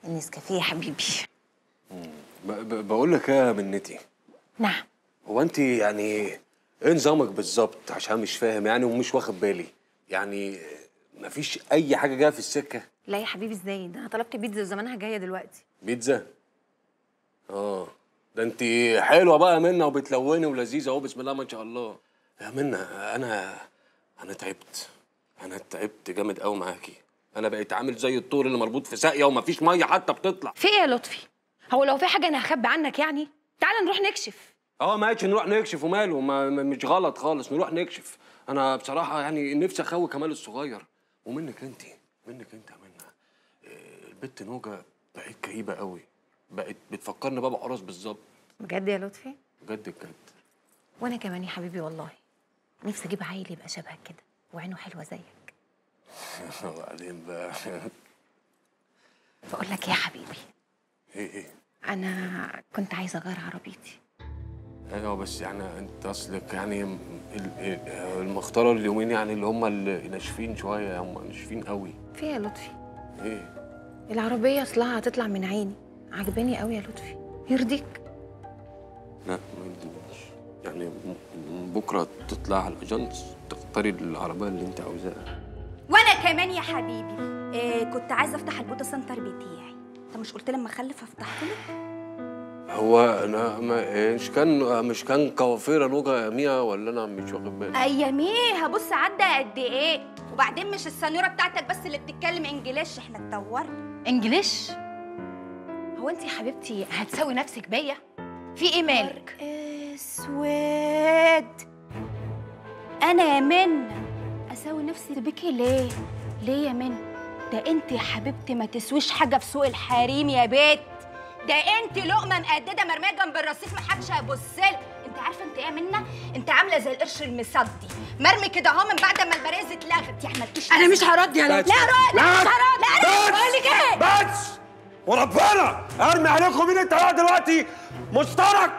النسكافيه يا حبيبي ب- ب- بقول لك ايه يا منتي نعم هو انت يعني ايه نظامك بالظبط عشان مش فاهم يعني ومش واخد بالي يعني مفيش اي حاجه جايه في السكه لا يا حبيبي ازاي ده انا طلبت بيتزا وزمانها جايه دلوقتي بيتزا اه ده انت حلوه بقى منا وبتلوني ولذيذه اهو بسم الله ما شاء الله يا منا انا انا تعبت انا تعبت جامد قوي معاكي انا بقيت عامل زي الطور اللي مربوط في ساقيه ومفيش ميه حتى بتطلع في ايه يا لطفي هو لو في حاجه انا هخبي عنك يعني تعال نروح نكشف اه ماشي نروح نكشف وماله ما ما- مش غلط خالص نروح نكشف انا بصراحه يعني نفسي اخوي كمال الصغير ومنك انت منك انت يا منى آه، البت نوجه بقت كئيبه قوي بقت بتفكرني بابا عراس بالظبط بجد يا لطفي بجد بجد وانا كمان يا حبيبي والله نفسي اجيب عيل يبقى شبهك كده وعينه حلوه زيك وبعدين بقى بقول لك إيه يا حبيبي ايه ايه انا كنت عايزه اغير عربيتي ايوه بس يعني انت اصلك يعني ال- ال- المختاره اليومين يعني اللي هم اللي ناشفين شويه هم ناشفين قوي في إيه يا لطفي ايه العربيه اصلها هتطلع من عيني عجباني قوي يا لطفي يرضيك لا ما يدينيش يعني م- م- بكره تطلع على الاجانس تختاري العربيه اللي انت عاوزاها وانا كمان يا حبيبي إيه كنت عايزه افتح البوتا سنتر بتاعي انت مش قلت لما اخلف افتحه لك هو انا ما مش كان مش كان كوافيره نوجه ميا ولا انا مش واخد بالي اياميها بص عدى قد ايه وبعدين مش السنيوره بتاعتك بس اللي بتتكلم انجليش احنا اتطورنا انجليش هو انت يا حبيبتي هتساوي نفسك بيا في ايه مالك اسود انا يا من اساوي نفسي بيكي ليه ليه يا من ده انت يا حبيبتي ما تسويش حاجه في سوق الحريم يا بيت ده انت لقمه مقدده مرميه جنب الرصيف محدش هيبصلك انت عارفه انت ايه منا انت عامله زي القرش المصدي مرمي كده اهو من بعد ما البرايز اتلغت يا عملتيش انا مش هرد يا لا لطفي رد لا مش هرد لا رد بقول لك ايه بس وربنا ارمي عليكم مين انت بقى دلوقتي مشترك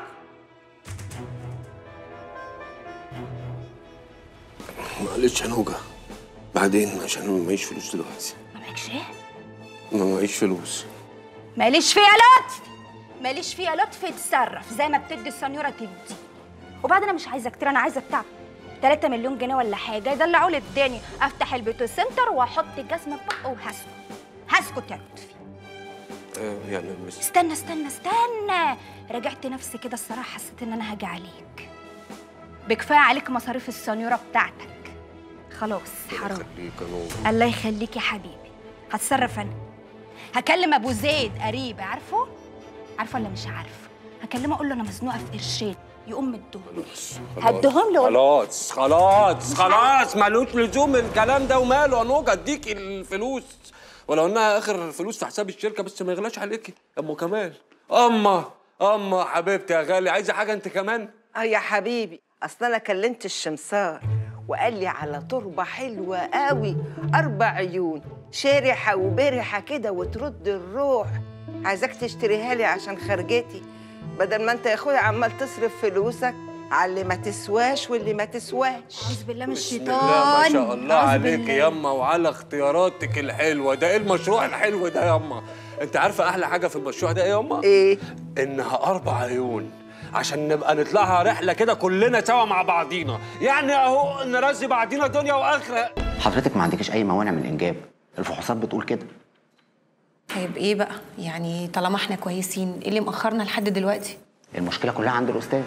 معلش يا نوجه بعدين عشان معيش فلوس دلوقتي ما معكش ايه ما معيش فلوس ماليش فيها لطف ماليش فيها لطف اتصرف زي ما بتدي السنيوره تدي وبعدين انا مش عايزه كتير انا عايزه بتاع 3 مليون جنيه ولا حاجه يدلعوا لي الدنيا افتح البيوتو سنتر واحط جزمه في بقه وهسكت هسكت يا لطفي آه يعني مش استنى استنى استنى رجعت نفسي كده الصراحه حسيت ان انا هاجي عليك بكفايه عليك مصاريف السنيوره بتاعتك خلاص حرام خليك يا نوجه الله يخليك يا حبيبي هتصرف انا هكلم ابو زيد قريب عارفه عارفه ولا مش عارفه هكلمه اقول له انا مزنوقه في قرشين يقوم مديهم هديهم له ولا- خلاص خلاص خلاص ملوش لزوم الكلام ده وماله يا نوجه اديك الفلوس ولو انها اخر فلوس في حساب الشركه بس ما يغلاش عليكي يا ام كمال اما اما حبيبتي يا غالي عايزه حاجه انت كمان اه يا حبيبي اصل انا كلمت الشمسار وقال لي على تربه حلوه قوي اربع عيون شرحه وبرحه كده وترد الروح عايزاك تشتريها لي عشان خرجتي بدل ما انت يا اخويا عمال تصرف فلوسك على اللي ما تسواش واللي ما تسواش اعوذ بالله من بسم الشيطان الله ما شاء الله أعوذ عليك بالله. ياما وعلى اختياراتك الحلوه ده ايه المشروع الحلو ده ياما انت عارفه احلى حاجه في المشروع ده ايه ياما ايه انها اربع عيون عشان نبقى نطلعها رحله كده كلنا سوا مع بعضينا يعني اهو نرزي بعضينا دنيا واخره حضرتك ما عندكش اي موانع من الانجاب الفحوصات بتقول كده طيب ايه بقى يعني طالما احنا كويسين ايه اللي مأخرنا لحد دلوقتي المشكله كلها عند الاستاذ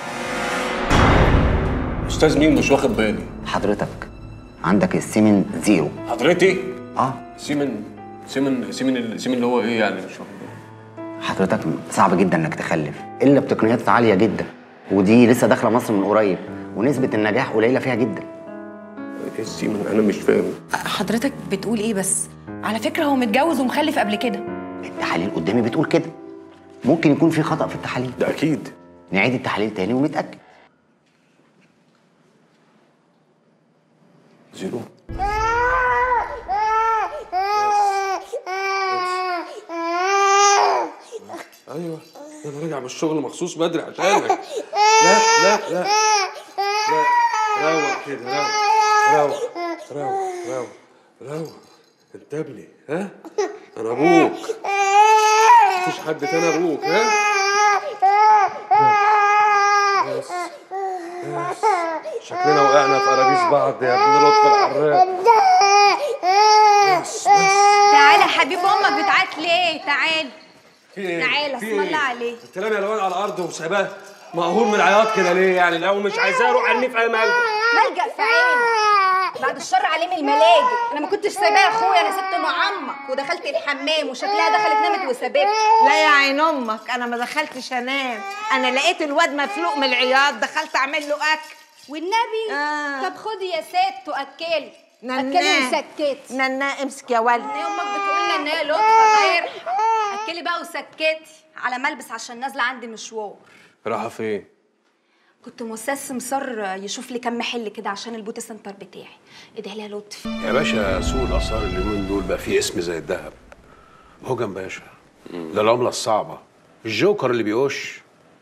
استاذ مين مش واخد بالي حضرتك عندك السيمن زيرو حضرتي اه سيمن سيمن سيمن ال- سيمن اللي هو ايه يعني مش واخد بالي حضرتك صعب جدا انك تخلف الا بتقنيات عاليه جدا ودي لسه داخله مصر من قريب ونسبه النجاح قليله فيها جدا ايه السيمن انا مش فاهم حضرتك بتقول ايه بس على فكره هو متجوز ومخلف قبل كده التحاليل قدامي بتقول كده ممكن يكون في خطا في التحاليل ده اكيد نعيد التحاليل تاني ونتاكد زيرو ايوه انا راجع من الشغل مخصوص بدري عشانك لا لا لا لا روق كده روق روق روق روق روق انت ابني ها انا ابوك مفيش حد تاني ابوك ها بس بس شكلنا وقعنا في قراجيس بعض يا ابن لطفي الحراق بس بس تعالى يا حبيب امك بتعيط ليه تعال في ايه؟ تعالى، في اسم ايه؟ الله عليك. انت رامي الواد على الارض وسايباه مقهور من العياط كده ليه يعني لو مش عايزاه روح ارميه في اي ملجأ ملجأ في عيني بعد الشر عليه من الملاجئ انا ما كنتش سايباه يا اخويا انا سبته مع عمك ودخلت الحمام وشكلها دخلت نامت وسابته لا يا عين امك انا ما دخلتش انام انا لقيت الواد مفلوق من العياط دخلت اعمل له اكل والنبي آه. طب خدي يا ست واكلي نناه. اكلي وسكتي ننا امسك يا ولد ان امك بتقول لنا ان هي لطفه غير اكلي بقى وسكتي على ملبس عشان نازله عندي مشوار رايحه فين؟ كنت مؤسس مصر يشوف لي كام محل كده عشان البوتي سنتر بتاعي ادعي لي يا لطفي يا باشا سوق الاسعار اليومين دول بقى فيه اسم زي الذهب هوجن باشا ده العمله الصعبه الجوكر اللي بيقش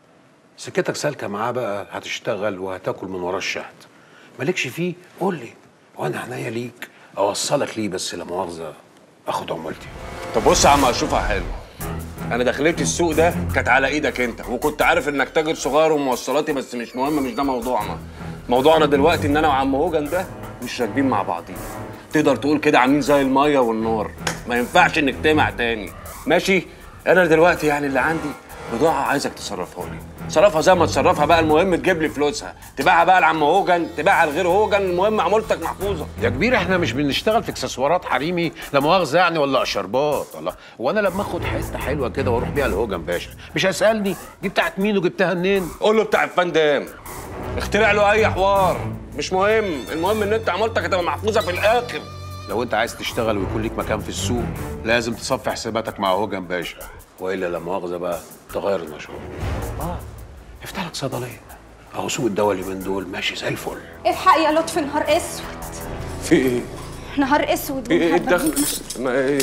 سكتك سالكه معاه بقى هتشتغل وهتاكل من وراه الشهد مالكش فيه قول لي وانا عينيا ليك اوصلك ليه بس لا مؤاخذه اخد عمولتي طب بص يا عم اشوفها حلو انا دخلت السوق ده كانت على ايدك انت وكنت عارف انك تاجر صغير وموصلاتي بس مش مهم مش ده موضوعنا موضوعنا دلوقتي ان انا وعم هوجن ده مش راكبين مع بعضين تقدر تقول كده عاملين زي الميه والنار ما ينفعش نجتمع تاني ماشي انا دلوقتي يعني اللي عندي بضاعه عايزك تصرفها لي صرفها زي ما تصرفها بقى المهم تجيب لي فلوسها تبيعها بقى لعم هوجن تبيعها لغير هوجن المهم عمولتك محفوظه يا كبير احنا مش بنشتغل في اكسسوارات حريمي لا مؤاخذه يعني ولا اشربات الله وانا لما اخد حته حلوه كده واروح بيها لهوجن باشا مش هيسالني دي بتاعت مين وجبتها منين قول له بتاع الفندام اخترع له اي حوار مش مهم المهم ان انت عمولتك هتبقى محفوظه في الاخر لو انت عايز تشتغل ويكون ليك مكان في السوق لازم تصفي حساباتك مع هوجن باشا والا لا مؤاخذه بقى تغير النشاط اه افتح لك صيدليه اهو سوق الدواء اليومين دول ماشي زي الفل الحق يا لطفي نهار اسود في ايه نهار اسود في ايه ونهار الدخل بهيج. ما ايه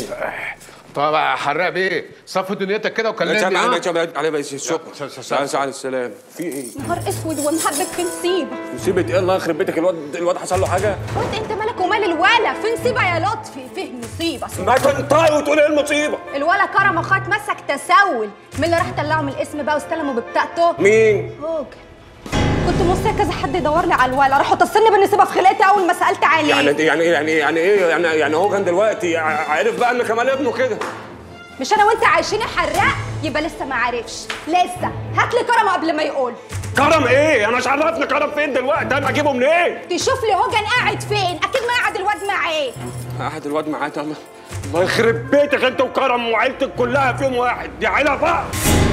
طب يا حراق بيه صفي دنيتك كده وكلمني لا ها؟ تعالى عليه بس الشكر س- س- س- تعالى تعالى السلام في ايه نهار اسود ومهبب في نصيبه مصيبه ايه الله يخرب بيتك الواد الواد حصل له حاجه قلت انت مالك ومال الولا في نصيبه يا لطفي فيه مصيبه ما تنطقي وتقول ايه المصيبه الولا كرم اخويا اتمسك تسول من اللي راح طلعه من الاسم بقى واستلموا ببطاقته مين هوجن كنت موصيه كذا حد يدور لي على الولا راحوا تصلني بالنسبه في خلقتي اول ما سالت عليه يعني يعني ايه يعني ايه يعني ايه يعني يعني هو كان دلوقتي ع- عرف بقى ان كمال ابنه كده مش انا وانت عايشين حراق يبقى لسه ما عرفش لسه هات لي كرم قبل ما يقول كرم ايه انا مش عرفني كرم فين دلوقتي انا اجيبه منين تشوف لي هوجن قاعد فين اكيد ما قاعد الواد معاه قاعد الواد معاه الله الله يخرب بيتك انت وكرم وعيلتك كلها فيهم واحد دي عيله بقى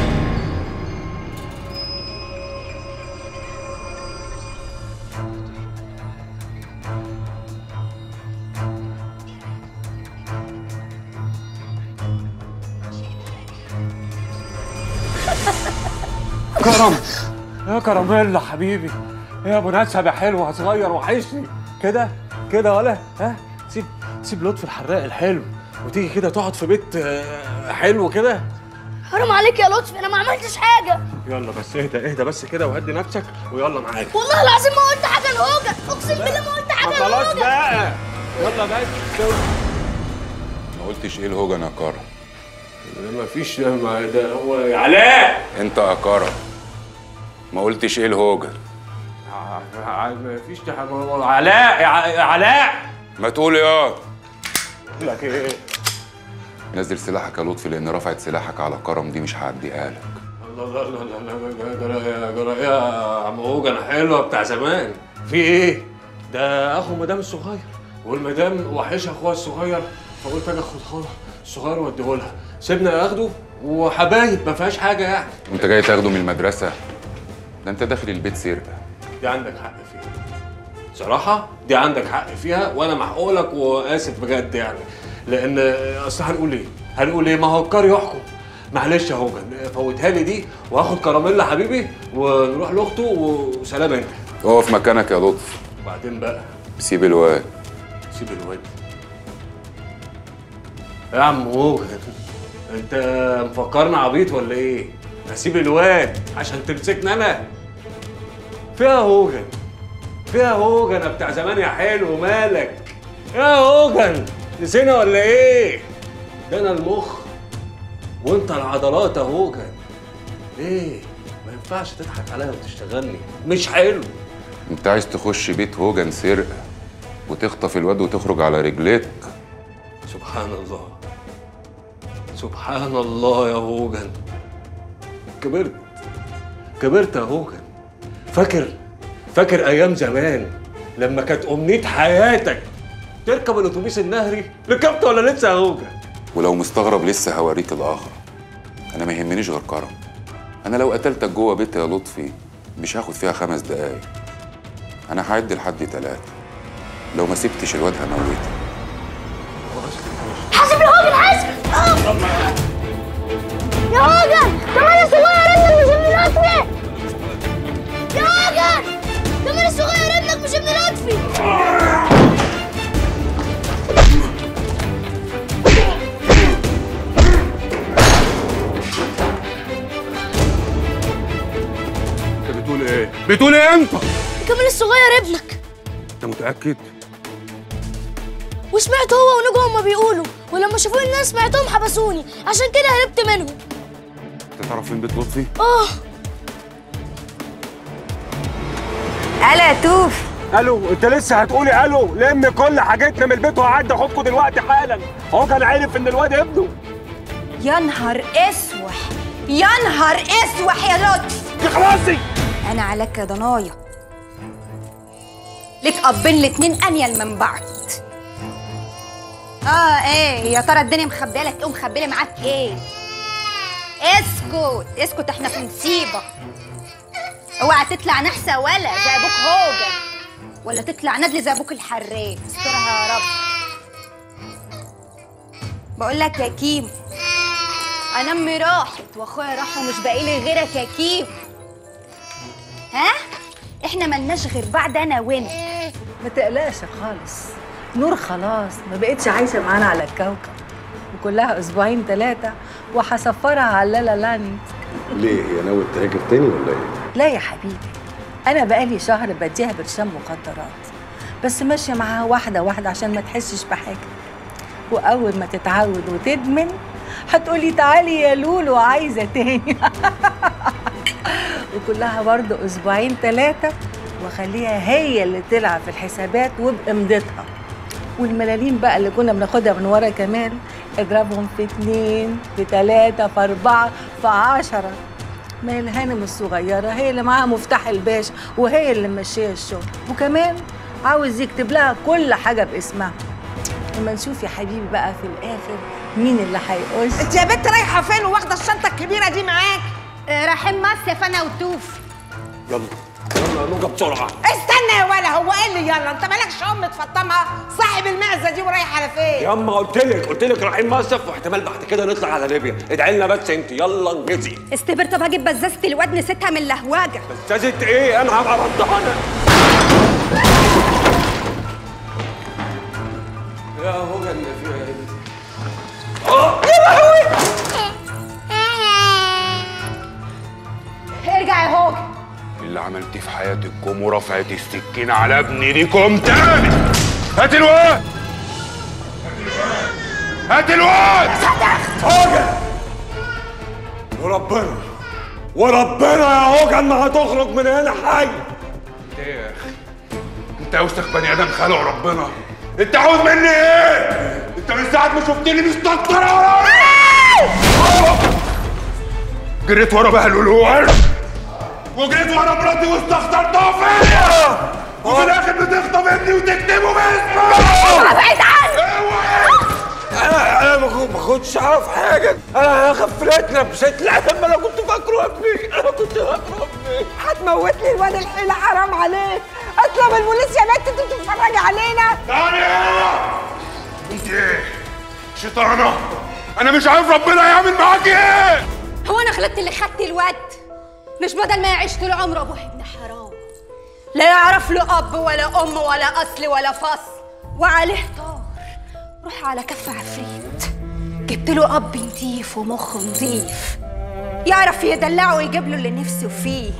كرم يا كراميلا حبيبي يا ابو نسب يا حلو صغير وحشني كده كده ولا ها سيب سيب لطفي الحراق الحلو وتيجي كده تقعد في بيت آه، حلو كده حرام عليك يا لطفي انا ما عملتش حاجه يلا بس اهدى اهدى بس كده وهدي نفسك ويلا معاك والله العظيم ما قلت حاجه لهوجة اقسم بالله ما قلت ما حاجه خلاص لهوجة بقى يلا بس ما قلتش ايه الهوجن يا كرم ما فيش ما ده هو علاء انت يا كرم ما قلتش ايه الهوجن ما فيش علاء يا علاء ما تقول يا اقول لك ايه نزل سلاحك يا لطفي لان رفعت سلاحك على كرم دي مش هعديها لك الله الله الله الله الله جرى يا جرى إيه يا عم هوجن حلوه بتاع زمان في ايه ده اخو مدام الصغير والمدام وحشها اخوها الصغير فقلت انا اخد خالها الصغير واديه لها سيبنا اخده وحبايب ما فيهاش حاجه يعني وانت جاي تاخده من المدرسه ده انت داخل البيت سرقه دي عندك حق فيها صراحة دي عندك حق فيها وأنا محقولك وآسف بجد يعني لأن أصل هنقول إيه؟ هنقول إيه؟ ما هو الكار يحكم معلش يا هوجن فوتها لي دي وهاخد كراميلا حبيبي ونروح لأخته وسلام أنت اقف مكانك يا لطفي وبعدين بقى سيب الواد سيب الواد يا عم هوجن أنت مفكرنا عبيط ولا إيه؟ هسيب الواد عشان تمسكني أنا فيها هوجن فيها هوجن يا بتاع زمان يا حلو مالك يا هوجن نسينا ولا ايه ده انا المخ وانت العضلات يا هوجن ليه ما ينفعش تضحك عليا وتشتغلني مش حلو انت عايز تخش بيت هوجن سرقه وتخطف الواد وتخرج على رجليك سبحان الله سبحان الله يا هوجن كبرت كبرت يا هوجن فاكر فاكر ايام زمان لما كانت امنيه حياتك تركب الاتوبيس النهري ركبت ولا لسه يا هوجن ولو مستغرب لسه هوريك الاخر انا ما يهمنيش غير كرم انا لو قتلتك جوه بيتي يا لطفي مش هاخد فيها خمس دقايق انا هعد لحد تلاتة لو ما سبتش الواد هموتك حاسب الهوجن حاسب يا هوجن كمان الصغير ابنك مش ابن لطفي يا هوجن كمان الصغير ابنك مش ابن لطفي انت بتقول ايه بتقول ايه انت كمان الصغير ابنك انت متاكد وسمعت هو ونجوى هما بيقولوا ولما شافوني ان انا سمعتهم حبسوني عشان كده هربت منهم انت تعرف فين بيت لطفي اه الا يا توف الو انت لسه هتقولي الو لم كل حاجتنا من البيت وعدي اخدكم دلوقتي حالا هو كان عارف ان الواد ابنه يا نهار اسوح يا نهار اسوح يا لطف اخلصي انا عليك يا ضنايا ليك ابين الاتنين انيل من بعض اه ايه يا ترى الدنيا مخبيه لك ايه ومخبيه معاك ايه اسكت اسكت احنا في مصيبه اوعى تطلع نحسه ولا زي ابوك هوجن ولا تطلع ندل زي ابوك الحراق استرها يا رب بقول لك يا كيمو انا امي راحت واخويا راح ومش باقي لي غيرك يا كيمو ها احنا ملناش غير بعض انا وانت ما تقلقش خالص نور خلاص ما بقتش عايشه معانا على الكوكب وكلها اسبوعين ثلاثه وهسفرها على لالا لاند ليه هي ناوي تهاجر تاني ولا ايه؟ لا يا حبيبي انا بقالي شهر بديها برشام مخدرات بس ماشيه معاها واحده واحده عشان ما تحسش بحاجه واول ما تتعود وتدمن هتقولي تعالي يا لولو عايزه تاني وكلها برضه اسبوعين ثلاثه واخليها هي اللي تلعب في الحسابات وبامضتها والملاليم بقى اللي كنا بناخدها من ورا كمال اضربهم في اتنين في تلاتة في أربعة في عشرة ما هي الهانم الصغيرة هي اللي معاها مفتاح الباشا وهي اللي ماشية الشغل وكمان عاوز يكتب لها كل حاجة باسمها لما نشوف يا حبيبي بقى في الآخر مين اللي هيقص انت يا بنت رايحه فين واخده الشنطه الكبيره دي معاك آه، رايحين مصيف انا وتوف يلا يلا يا نوجه بسرعه استنى يا ولا هو ايه اللي يلا انت مالكش ام تفطمها صاحب المعزه دي ورايح على فين يا اما قلت لك قلت لك رايحين مصيف واحتمال بعد كده نطلع على ليبيا ادعي لنا بس انت يلا انجزي استبر طب هجيب بزازة الواد نسيتها من اللهواجة استاذت ايه انا هبقى رضعنا يا هوجن في ايه ارجع يا هوجن اللي عملتيه في حياتكم ورفعت السكينة على ابني ليكم تاني هات الواد هات الواد هوجن وربنا وربنا يا هوجن ما هتخرج من هنا حي ايه يا اخي انت اوسخ بني ادم خلق ربنا انت عاوز مني ايه انت من ساعه ما شفتني مستكتر ورايا جريت ورا بهلول وجريت ورا مراتي واستخسرتها فيا وفي الاخر بتخطب ابني وتكتبه باسمه بعيد عني انا انا ما كنت- ما كنتش اعرف حاجه انا غفلتنا بشكل عام انا كنت فاكره ابني انا كنت فاكره ابني هتموتني الواد الحيلة حرام عليك اطلب البوليس يا بنت انت بتتفرج علينا تاني انت ايه شيطانه انا مش عارف ربنا يعمل معاكي ايه هو انا غلطت اللي خدت الواد مش بدل ما يعيش طول عمره ابوه ابن حرام لا يعرف له اب ولا ام ولا اصل ولا فصل وعليه طار روح على كف عفريت جبت له اب نضيف ومخ نضيف يعرف يدلعه ويجيب له اللي نفسه فيه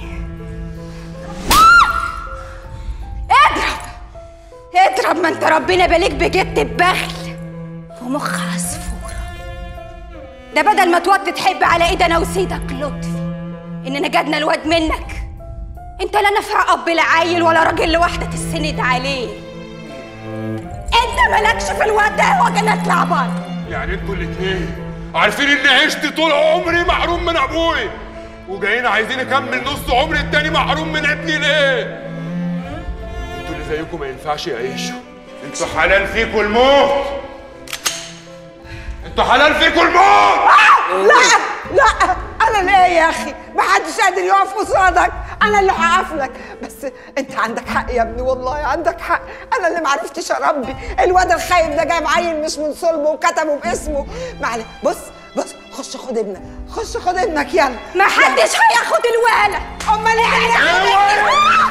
اضرب اضرب ما انت ربنا بالك بجد ببخل ومخ عصفوره ده بدل ما توطي تحب على ايد انا وسيدك لطفي اننا جدنا الواد منك انت لا نافع اب لا عيل ولا راجل لوحده تسند عليه انت مالكش في الواد ده وجنات لعبان يعني انتوا الاثنين عارفين اني عشت طول عمري محروم من ابوي وجايين عايزين اكمل نص عمري التاني محروم من ابني ليه؟ انتوا اللي زيكم ما ينفعش يعيشوا انتوا حلال فيكوا الموت انتوا حلال فيكوا الموت لا لا انا ليه يا اخي ما حدش قادر يقف قصادك انا اللي هقف لك بس انت عندك حق يا ابني والله عندك حق انا اللي معرفتش اربي الواد الخايب ده جايب عيل مش من صلبه وكتبه باسمه معلش بص بص خش خد ابنك خش خد ابنك يلا ما حدش هياخد الولد امال ايه اللي هياخد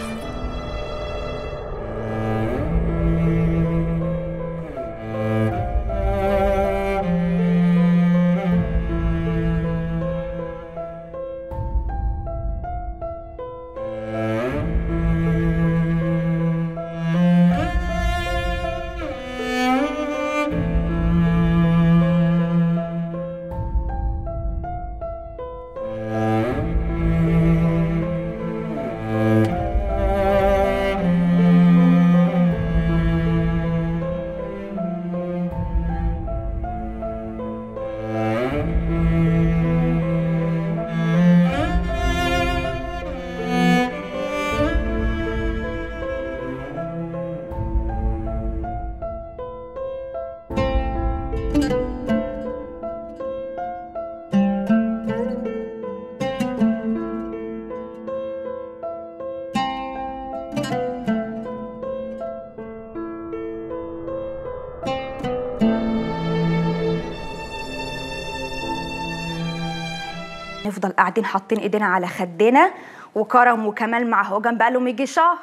نفضل قاعدين حاطين ايدينا على خدنا وكرم وكمال مع هوجن بقالهم يجي شهر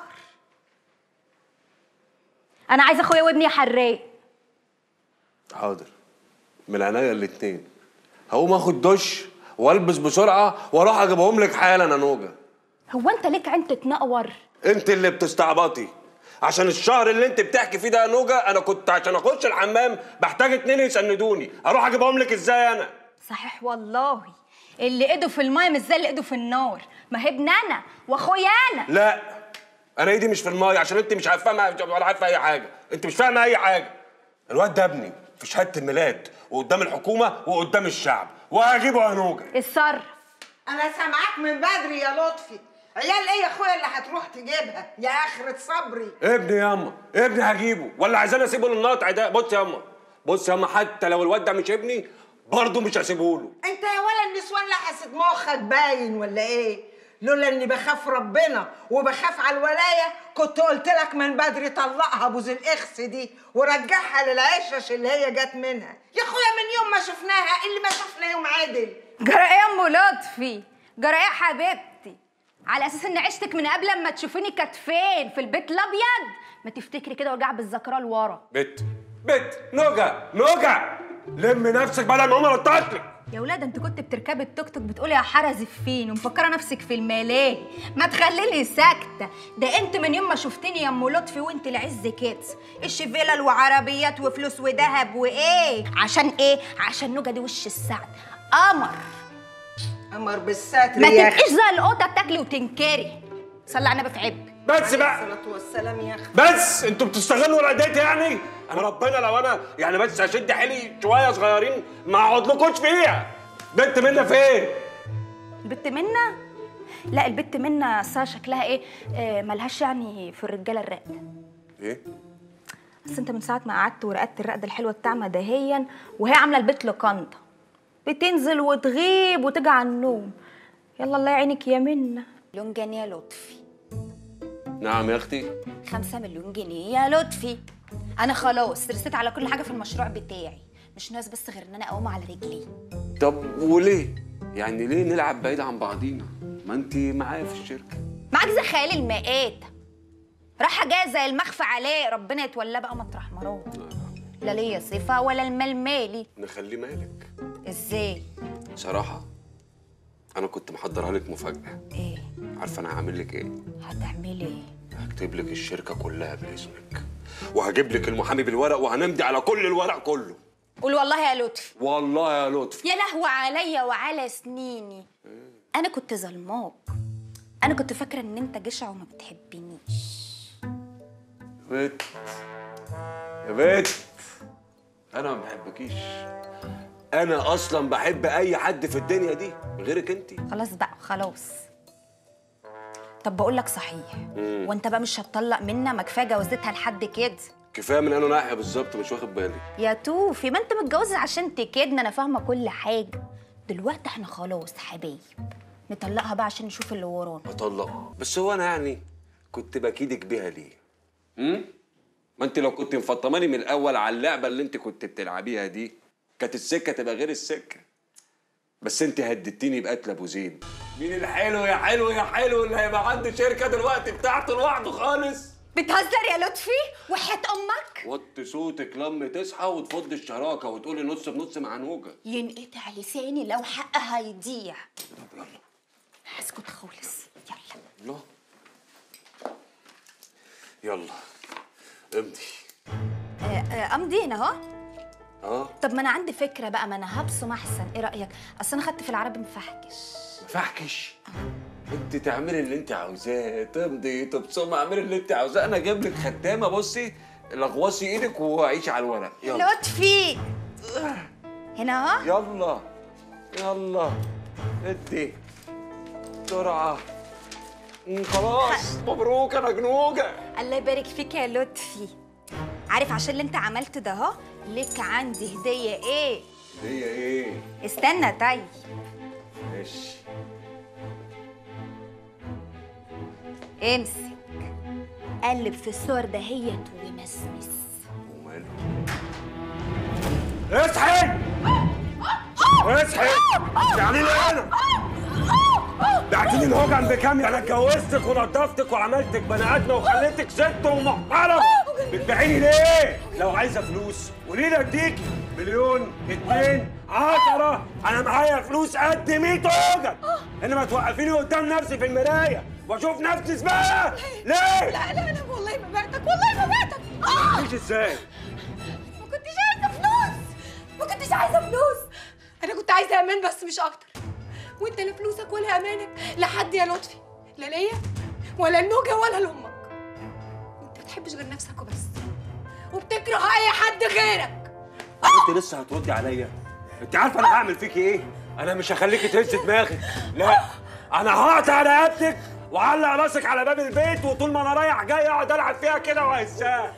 انا عايزه اخويا وابني حراق حاضر من عينيا الاتنين هقوم اخد دش والبس بسرعه واروح اجيبهم لك حالا يا نوجه هو انت ليك عين تتنقور انت اللي بتستعبطي عشان الشهر اللي انت بتحكي فيه ده يا نوجه انا كنت عشان اخش الحمام بحتاج اتنين يسندوني اروح اجيبهم لك ازاي انا صحيح والله اللي ايده في المايه مش زي اللي ايده في النار ما هي ابن انا واخويا انا لا انا ايدي مش في المايه عشان انت مش فاهمه ولا عارفه اي حاجه انت مش فاهمه اي حاجه الواد ده ابني في شهاده الميلاد وقدام الحكومه وقدام الشعب وهجيبه يا نوجه اتصرف انا سامعاك من بدري يا لطفي عيال ايه يا اخويا اللي هتروح تجيبها يا اخرة صبري ابني ياما ابني هجيبه ولا عايزاني اسيبه للنقطع ده بص ياما بص ياما حتى لو الواد ده مش ابني برضه مش هسيبه له انت يا ولا النسوان لحست مخك باين ولا ايه لولا اني بخاف ربنا وبخاف على الولايه كنت قلت لك من بدري طلقها بوز الاخس دي ورجعها للعشش اللي هي جت منها يا اخويا من يوم ما شفناها اللي ما شفنا يوم عدل جرى ايه يا ام لطفي جرى ايه يا حبيبتي على اساس ان عشتك من قبل ما تشوفيني كانت فين في البيت الابيض ما تفتكري كده وارجع بالذاكره لورا بت بت نوجه نوجه لم نفسك بدل ما انا قطعتلك يا ولاد انت كنت بتركبي التوك توك بتقولي يا حرزي فين ومفكره نفسك في الملاهي ما تخليني ساكته ده انت من يوم ما شفتني يا ام لطفي وانت العز كيدز الشفيلل وعربيات وفلوس وذهب وايه عشان ايه عشان نوجه دي وش السعد قمر امر بالستر ما يا اخي تبقيش زي القطه بتاكلي وتنكري صلي على النبي في عبك بس بقى الصلاه والسلام يا اخي بس انتوا بتستغلوا العدات يعني انا ربنا لو انا يعني بس اشد حيلي شويه صغيرين ما اقعدلكوش فيها بنت منا فين البت منا لا البت منا صار شكلها ايه آه ملهاش يعني في الرجاله الرقد ايه بس انت من ساعه ما قعدت ورقدت الرقده الحلوه بتاع دهيا وهي عامله البيت لقنطه بتنزل وتغيب وتجي على النوم يلا الله يعينك يا منى مليون جنيه يا لطفي نعم يا اختي خمسة مليون جنيه يا لطفي انا خلاص رسيت على كل حاجه في المشروع بتاعي مش ناقص بس غير ان انا اقوم على رجلي طب وليه يعني ليه نلعب بعيد عن بعضينا ما انت معايا في الشركه معاك زي خيال المئات راحة جاية زي المخفى عليه ربنا يتولى بقى مطرح مراد لا ليا صفة ولا المال مالي نخليه مالك ازاي صراحه انا كنت محضرها لك مفاجاه ايه عارفه انا هعمل لك ايه هتعملي ايه هكتب لك الشركه كلها باسمك وهجيب لك المحامي بالورق وهنمضي على كل الورق كله قول والله يا لطفي والله يا لطفي يا لهوي عليا وعلى سنيني انا كنت ظلماك انا كنت فاكره ان انت جشع وما بتحبنيش يا بت يا بت انا ما بحبكيش انا اصلا بحب اي حد في الدنيا دي غيرك انت خلاص بقى خلاص طب بقول لك صحيح مم. وانت بقى مش هتطلق منا ما كفايه جوازتها لحد كده كفايه من انا ناحيه بالظبط مش واخد بالي يا توفي ما انت متجوز عشان تكدنا انا فاهمه كل حاجه دلوقتي احنا خلاص حبايب نطلقها بقى عشان نشوف اللي ورانا اطلق بس هو انا يعني كنت بكيدك بيها ليه امم ما انت لو كنت مفطماني من الاول على اللعبه اللي انت كنت بتلعبيها دي كانت السكه تبقى غير السكه بس انت هددتيني بقتل ابو زيد مين الحلو يا حلو يا حلو اللي هيبقى عنده شركه دلوقتي بتاعته لوحده خالص بتهزر يا لطفي وحياة امك وطي صوتك لما تصحى وتفض الشراكه وتقولي نص بنص مع نوجه ينقطع لساني لو حقها هيضيع هسكت خالص يلا يلا يلا امضي آه، آه، امضي هنا اهو اه طب ما انا عندي فكره بقى ما انا هبصم احسن ايه رايك اصل انا خدت في العربي مفحكش مفحكش انت تعملي اللي انت عاوزاه تمضي تبصمي اعملي اللي انت عاوزاه انا اجيب لك ختامه بصي لغوصي ايدك وعيشي على الورق يلا لطفي هنا اهو يلا يلا ادي بسرعه مم، خلاص مبروك انا جنوجه الله يبارك فيك يا لطفي عارف عشان اللي انت عملته ده اهو لك عندي هديه ايه هي ايه استنى طيب ماشي امسك قلب في الصور دهيت ومسمس وماله اصحي اصحي تعالي لي هنا بعتيلي الهوجن بكام انا اتجوزتك ونضفتك وعملتك بني ادمه وخليتك ست ومحترمه بتبيعيني ليه؟ لو عايزه فلوس قولي لي اديكي مليون اتنين عشرة انا معايا فلوس قد 100 هوجن انما توقفيني قدام نفسي في المرايه واشوف نفسي زباله ليه؟ لا لا انا والله ما بعتك والله ما بعتك اه مفيش ازاي؟ ما كنتش عايزه فلوس ما كنتش عايزه فلوس انا كنت عايزه امان بس مش اكتر وانت لا فلوسك ولا امانك لا حد يا لطفي لا ليا ولا النوجه ولا لامك انت ما بتحبش غير نفسك وبس وبتكره اي حد غيرك انت لسه هتردي عليا انت عارفه انا هعمل فيكي ايه انا مش هخليكي تهز دماغك لا انا هقطع رقبتك وعلق راسك على باب البيت وطول ما انا رايح جاي اقعد العب فيها كده وهزها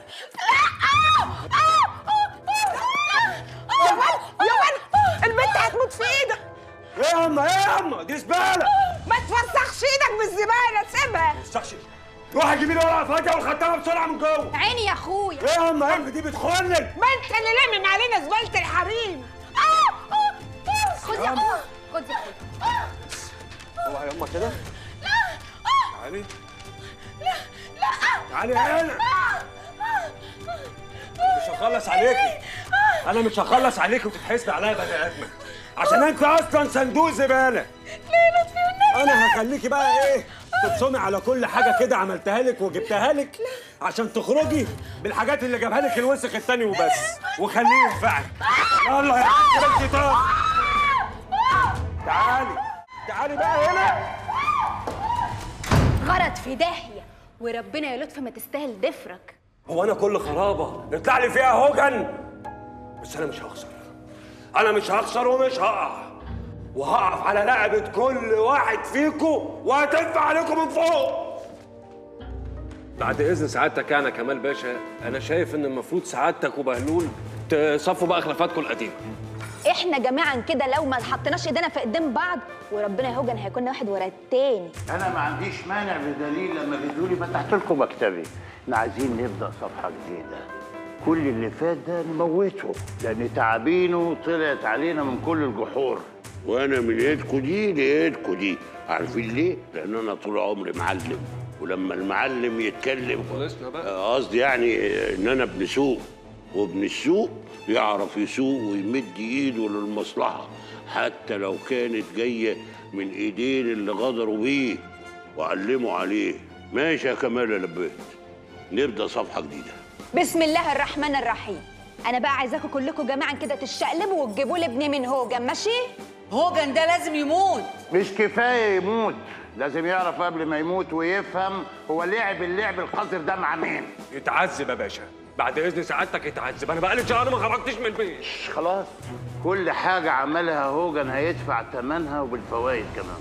يا ولد يا ولد البنت هتموت في ايدك ايه يا اما ايه يا اما دي زباله ما تفسخش ايدك بالزباله سيبها استخشي روحي جيبي لي ورقه فاضيه والختامه بسرعه من جوه عيني يا اخويا ايه يا اما ايه دي بتخنك ما انت اللي لمم علينا زباله الحريم خد يا اخويا خد يا اخويا اوعى يا اما كده تعالي لا لا تعالي هنا مش هخلص عليكي انا مش هخلص عليكي وتتحسد عليا بني ادمه عشان انت اصلا صندوق زباله ليه لطفي والنبي انا هخليكي بقى ايه تبصمي على كل حاجه كده عملتها لك وجبتها لك عشان تخرجي بالحاجات اللي جابها لك الوسخ التاني وبس وخليه ينفعك يلا يا حبيبتي طب تعالي تعالي بقى هنا غرض في داهيه وربنا يا لطفي ما تستاهل ضفرك هو انا كل خرابه يطلع لي فيها هوجن بس انا مش هخسر انا مش هخسر ومش هقع وهقف على رقبه كل واحد فيكم وهتدفع عليكم من فوق بعد اذن سعادتك يعني يا كمال باشا انا شايف ان المفروض سعادتك وبهلول تصفوا بقى خلافاتكم القديمه احنا جميعا كده لو ما حطيناش ايدينا في ايدين بعض وربنا يهوجن هيكون واحد ورا التاني انا ما عنديش مانع بدليل لما جيتوا لي فتحت لكم مكتبي احنا عايزين نبدا صفحه جديده كل اللي فات ده نموته لان تعابينه طلعت علينا من كل الجحور وانا من ايدكم دي لايدكم دي عارفين ليه لان انا طول عمري معلم ولما المعلم يتكلم خلصنا بقى آه، قصدي يعني ان انا ابن سوق وابن السوق يعرف يسوق ويمد ايده للمصلحه حتى لو كانت جايه من ايدين اللي غدروا بيه وعلموا عليه ماشي يا كمال يا لبيت نبدا صفحه جديده بسم الله الرحمن الرحيم انا بقى عايزاكم كلكم جماعا كده تشقلبوا وتجيبوا لي ابني من هوجن ماشي هوجن ده لازم يموت مش كفايه يموت لازم يعرف قبل ما يموت ويفهم هو لعب اللعب القذر ده مع مين يتعذب يا باشا بعد اذن سعادتك يتعذب انا بقالي شهر ما خرجتش من البيت خلاص كل حاجه عملها هوجن هيدفع ثمنها وبالفوائد كمان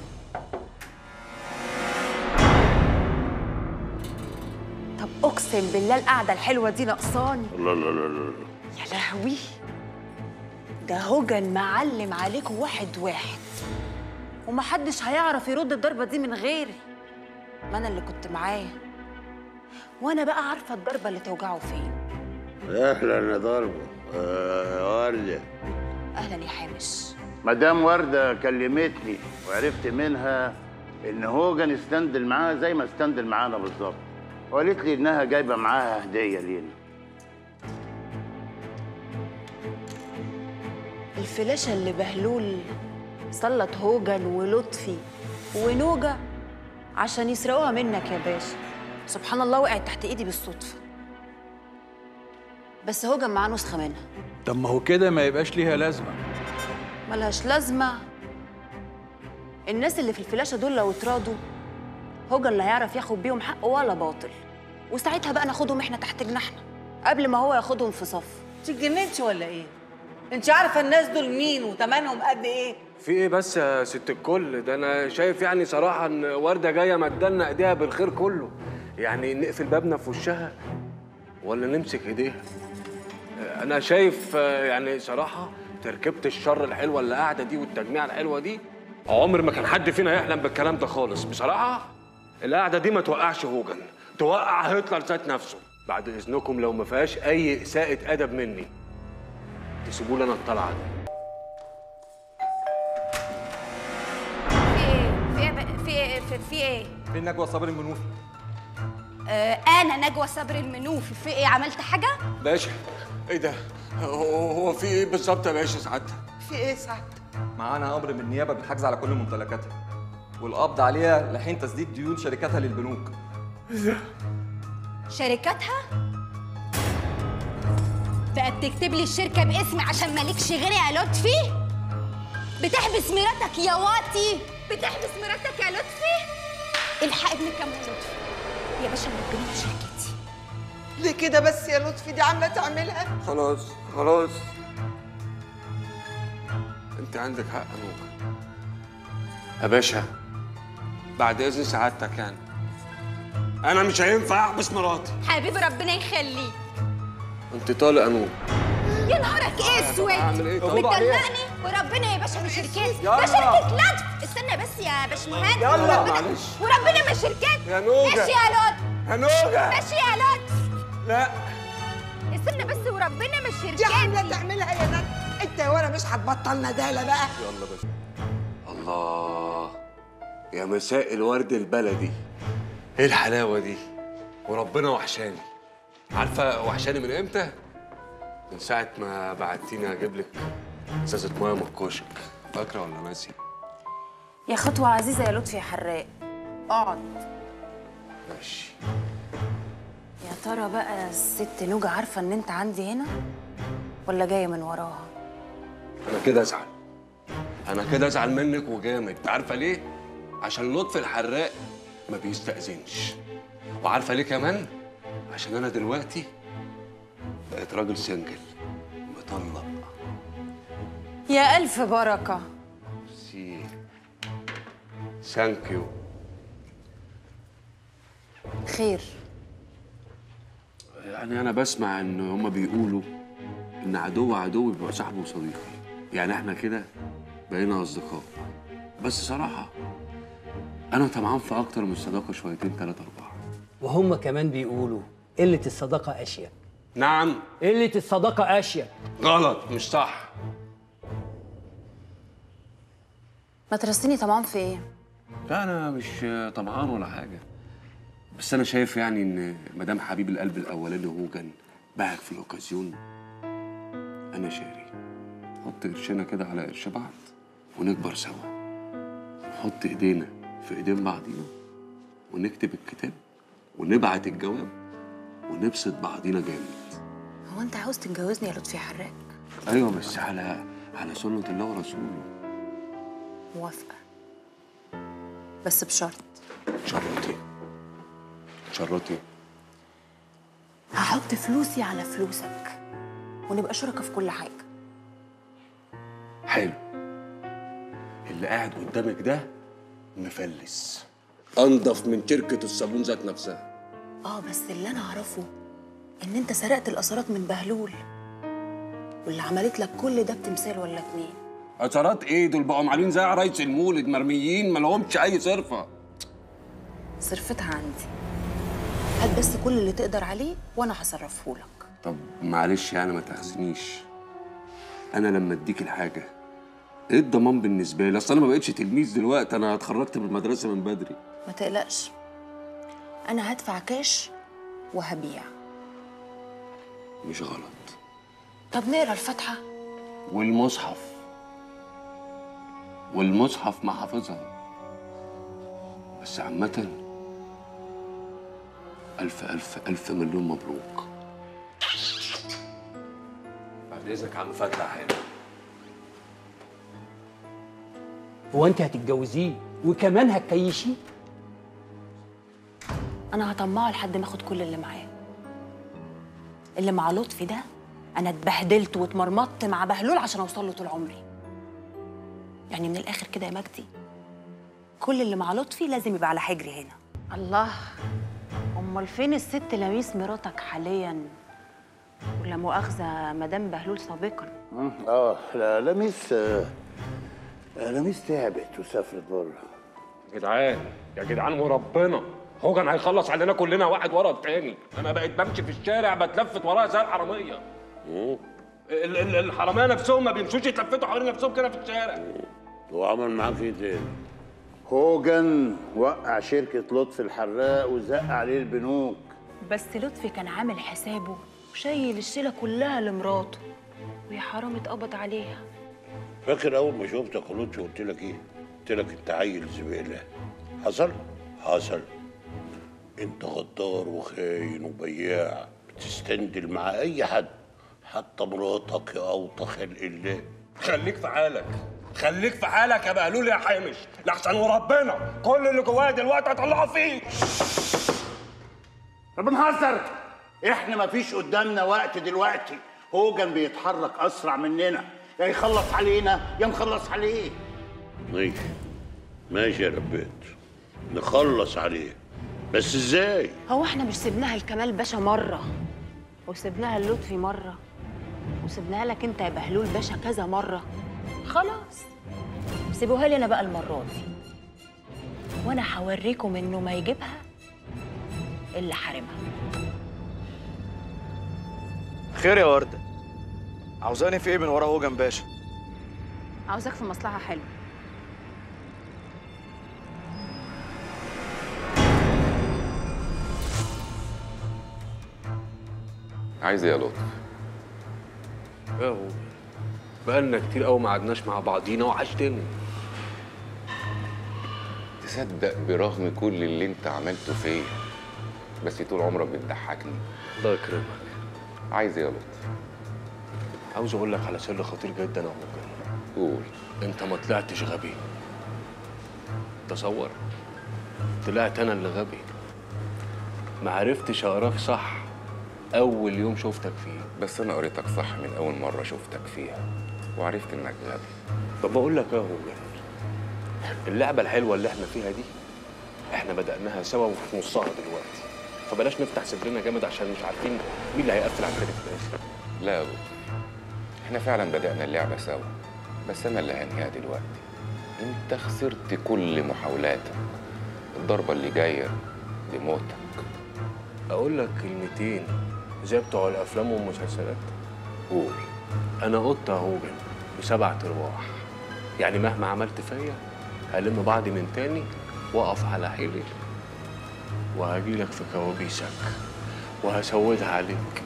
طب اقسم بالله القعده الحلوه دي ناقصاني لا لا لا لا يا لهوي ده هوجن معلم عليكم واحد واحد ومحدش هيعرف يرد الضربه دي من غيري ما انا اللي كنت معاه وانا بقى عارفه الضربه اللي توجعه فين اهلا يا ضربه آه ورده اهلا يا حامش مدام ورده كلمتني وعرفت منها ان هوجن استندل معاها زي ما استندل معانا بالظبط وقالت لي انها جايبه معاها هديه لينا الفلاشه اللي بهلول سلط هوجن ولطفي ونوجة عشان يسرقوها منك يا باشا سبحان الله وقعت تحت ايدي بالصدفه بس هوجن معاه نسخه منها طب ما هو كده ما يبقاش ليها لازمه ملهاش لازمه الناس اللي في الفلاشه دول لو اترادوا هوجن لا هيعرف ياخد بيهم حق ولا باطل وساعتها بقى ناخدهم احنا تحت جناحنا قبل ما هو ياخدهم في صف انت اتجننتي ولا ايه انت عارفه الناس دول مين وتمنهم قد ايه في ايه بس يا ست الكل ده انا شايف يعني صراحه ان ورده جايه مدلنا ايديها بالخير كله يعني نقفل بابنا في وشها ولا نمسك ايديها انا شايف آه، يعني صراحه تركيبه الشر الحلوه اللي قاعده دي والتجميعه الحلوه دي عمر ما كان حد فينا يحلم بالكلام ده خالص بصراحه القعده دي ما توقعش هوجن توقع هتلر ذات نفسه بعد اذنكم لو ما فيهاش اي اساءه ادب مني تسيبوا لي انا الطلعه دي في ايه في ايه في, في ايه فين نجوى صابر المنوفي آه انا نجوى صبري المنوفي في ايه عملت حاجه باشا ايه ده هو هو في ايه بالظبط يا باشا سعادتك في ايه سعد معانا امر من النيابه بالحجز على كل ممتلكاتها والقبض عليها لحين تسديد ديون شركاتها للبنوك شركاتها بقت تكتب لي الشركه باسمي عشان مالكش غيري يا لطفي بتحبس مراتك يا واطي بتحبس مراتك يا لطفي الحق ابنك كام يا لطفي يا باشا ربنا في شركتي ليه كده بس يا لطفي دي عامله تعملها خلاص خلاص انت عندك حق يا نوبة يا باشا بعد اذن سعادتك يعني انا مش هينفع احبس مراتي حبيبي ربنا يخليك انت طالق يا نوبة يا نهارك اسود أعمل إيه؟ طب بتدلقني وربنا يا باشا مش شركتي يلا. ده شركه لطف استنى بس يا باشمهندس يلا. وربنا معلش. وربنا مش شركتي يا نوجة. ماشي يا لطف يا نوجة. ماشي يا لطف لا استنى بس وربنا مش شركتي دي عامله تعملها يا ند انت يا ورا مش هتبطل ندالة بقى يلا بس الله يا مساء الورد البلدي ايه الحلاوه دي وربنا وحشاني عارفه وحشاني من امتى من ساعه ما بعتيني اجيب لك ازازه ميه من الكشك فاكره ولا ناسي يا خطوه عزيزه يا لطفي يا حراق اقعد ماشي يا ترى بقى الست نوجة عارفه ان انت عندي هنا ولا جايه من وراها انا كده ازعل انا كده ازعل منك وجامد عارفه ليه عشان لطفي الحراق ما بيستأذنش وعارفه ليه كمان عشان انا دلوقتي بقيت راجل سنجل مطلق يا الف بركه سي ثانك يو خير يعني انا بسمع ان هما بيقولوا ان عدو عدو بيبقى صاحبه وصديقي يعني احنا كده بقينا اصدقاء بس صراحه انا طمعان في اكتر من صداقه شويتين تلاتة اربعه وهم كمان بيقولوا قلة الصداقة أشيك نعم قلة الصداقة أشيك غلط مش صح ما ترسيني طمعان في ايه لا انا مش طمعان ولا حاجه بس انا شايف يعني ان مدام حبيب القلب الاولاني هوجن باعك في الاوكازيون انا شاري نحط قرشنا كده على قرش بعض ونكبر سوا نحط ايدينا في ايدين بعضينا ونكتب الكتاب ونبعت الجواب ونبسط بعضينا جامد هو انت عاوز تتجوزني يا لطفي حراق ايوه بس على على سنه الله ورسوله موافقه بس بشرط شرطي شرطي هحط فلوسي على فلوسك ونبقى شركاء في كل حاجه حلو اللي قاعد قدامك ده مفلس انضف من شركه الصابون ذات نفسها اه بس اللي انا اعرفه ان انت سرقت الاثارات من بهلول واللي عملت لك كل ده بتمثال ولا اتنين اثارات ايه دول بقوا عاملين زي عرايس المولد مرميين ما لهمش اي صرفه صرفتها عندي هات بس كل اللي تقدر عليه وانا هصرفه لك طب معلش يعني ما تاخذنيش انا لما اديك الحاجه ايه الضمان بالنسبه لي اصل انا ما بقتش تلميذ دلوقتي انا اتخرجت من المدرسه من بدري ما تقلقش انا هدفع كاش وهبيع مش غلط طب نقرا الفاتحه والمصحف والمصحف ما حافظها بس عامة ألف ألف ألف مليون مبروك بعد إذنك يا عم فتح هنا هو انت هتتجوزيه وكمان هتكيشيه انا هطمعه لحد ما اخد كل اللي معاه اللي مع لطفي ده انا اتبهدلت واتمرمطت مع بهلول عشان اوصل له طول عمري يعني من الاخر كده يا مجدي كل اللي مع لطفي لازم يبقى على حجري هنا الله امال فين الست لميس مراتك حاليا ولا مؤاخذه مدام بهلول سابقا اه لا لميس آه، لميس تعبت وسافرت بره يا جدعان يا جدعان وربنا هوجن هيخلص علينا كلنا واحد ورا التاني انا بقيت بمشي في الشارع بتلفت ورايا زي الحراميه ال- ال- الحراميه نفسهم ما بيمشوش يتلفتوا حوالين نفسهم كده في الشارع وعمل معاك ايه تاني؟ هوجن وقع شركة لطفي الحراق وزق عليه البنوك بس لطفي كان عامل حسابه وشايل الشيله كلها لمراته ويا حرام اتقبض عليها فاكر أول ما شفتك يا لطفي قلت لك إيه؟ قلت لك أنت عيل زبالة حصل؟ حصل أنت غدار وخاين وبياع بتستندل مع أي حد حتى مراتك يا أوطى خلق الله خليك في حالك خليك في حالك يا بهلول يا حامش لحسن وربنا كل اللي جوايا دلوقتي هطلعه فيك طب بنهزر احنا مفيش قدامنا وقت دلوقتي هوجن بيتحرك اسرع مننا يا يخلص علينا يا نخلص عليه ماشي ماشي يا ربات نخلص عليه بس ازاي هو احنا مش سيبناها لكمال باشا مره وسيبناها للطفي مره وسيبناها لك انت يا بهلول باشا كذا مره خلاص سيبوها لي انا بقى المره دي وانا هوريكم انه ما يجيبها الا حارمها خير يا وردة عاوزاني في ايه من ورا هوجن باشا عاوزاك في مصلحه حلوه عايز ايه يا لطفي يا هو بقالنا كتير قوي ما قعدناش مع بعضينا وحشتني تصدق برغم كل اللي انت عملته فيا بس طول عمرك بتضحكني الله يكرمك عايز ايه يا لطفي عاوز اقول لك على سر خطير جدا يا هوجن قول انت ما طلعتش غبي تصور طلعت انا اللي غبي ما عرفتش اقراك صح اول يوم شفتك فيه بس انا قريتك صح من اول مره شفتك فيها وعرفت انك غبي طب بقول لك ايه يا هوجن اللعبه الحلوه اللي احنا فيها دي احنا بدأناها سوا وفي نصها دلوقتي فبلاش نفتح صدرنا جامد عشان مش عارفين مين اللي هيقفل على التاني في الاخر لا يا لطفي احنا فعلا بدأنا اللعبة سوا بس أنا اللي هنهيها دلوقتي أنت خسرت كل محاولاتك الضربة اللي جاية لموتك اقول لك كلمتين زي بتوع الافلام والمسلسلات قول انا قط يا هوجن بسبعة ارواح يعني مهما عملت فيا هلم بعضي من تاني واقف على حيلي وهجيلك في كوابيسك وهسودها عليك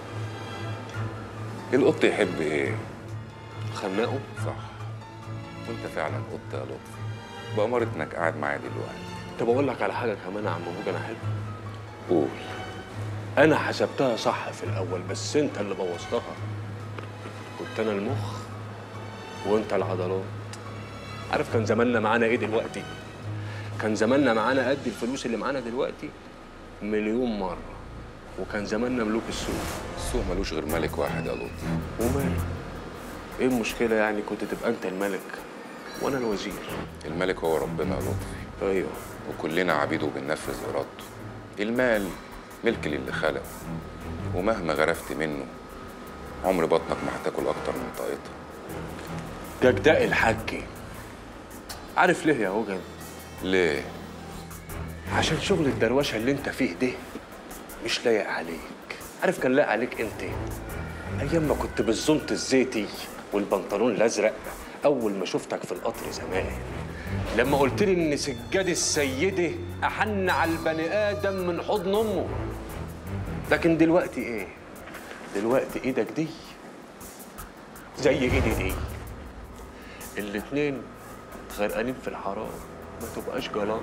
القط يحب ايه؟ خنقه صح وانت فعلا قط يا لطفي بأمارة انك قاعد معايا دلوقتي طب اقول لك على حاجه كمان يا عم هوجن حلو قول انا حسبتها صح في الاول بس انت اللي بوظتها كنت انا المخ وانت العضلات عارف كان زماننا معانا ايه دلوقتي كان زماننا معانا قد الفلوس اللي معانا دلوقتي مليون مره وكان زماننا ملوك السوق السوق ملوش غير ملك واحد يا لطفي وماله ايه المشكله يعني كنت تبقى انت الملك وانا الوزير الملك هو ربنا يا لطفي ايوه وكلنا عبيده بننفذ ارادته المال ملك للي خلق ومهما غرفت منه عمر بطنك ما هتاكل اكتر من طاقتها جداء الحاج عارف ليه يا هوجن ليه عشان شغل الدروشه اللي انت فيه ده مش لايق عليك عارف كان لايق عليك انت ايام ما كنت بالزنط الزيتي والبنطلون الازرق اول ما شفتك في القطر زمان لما قلت لي ان سجاد السيده احن على البني ادم من حضن امه لكن دلوقتي ايه دلوقتي ايدك دي زي ايدي دي الاتنين غرقانين في الحرام ما تبقاش جلط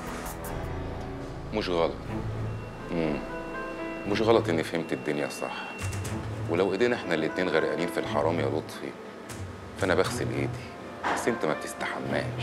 مش غلط مم. مش غلط اني فهمت الدنيا صح ولو ايدينا احنا الاتنين غرقانين في الحرام يا لطفي فانا بغسل ايدي بس انت ما بتستحماش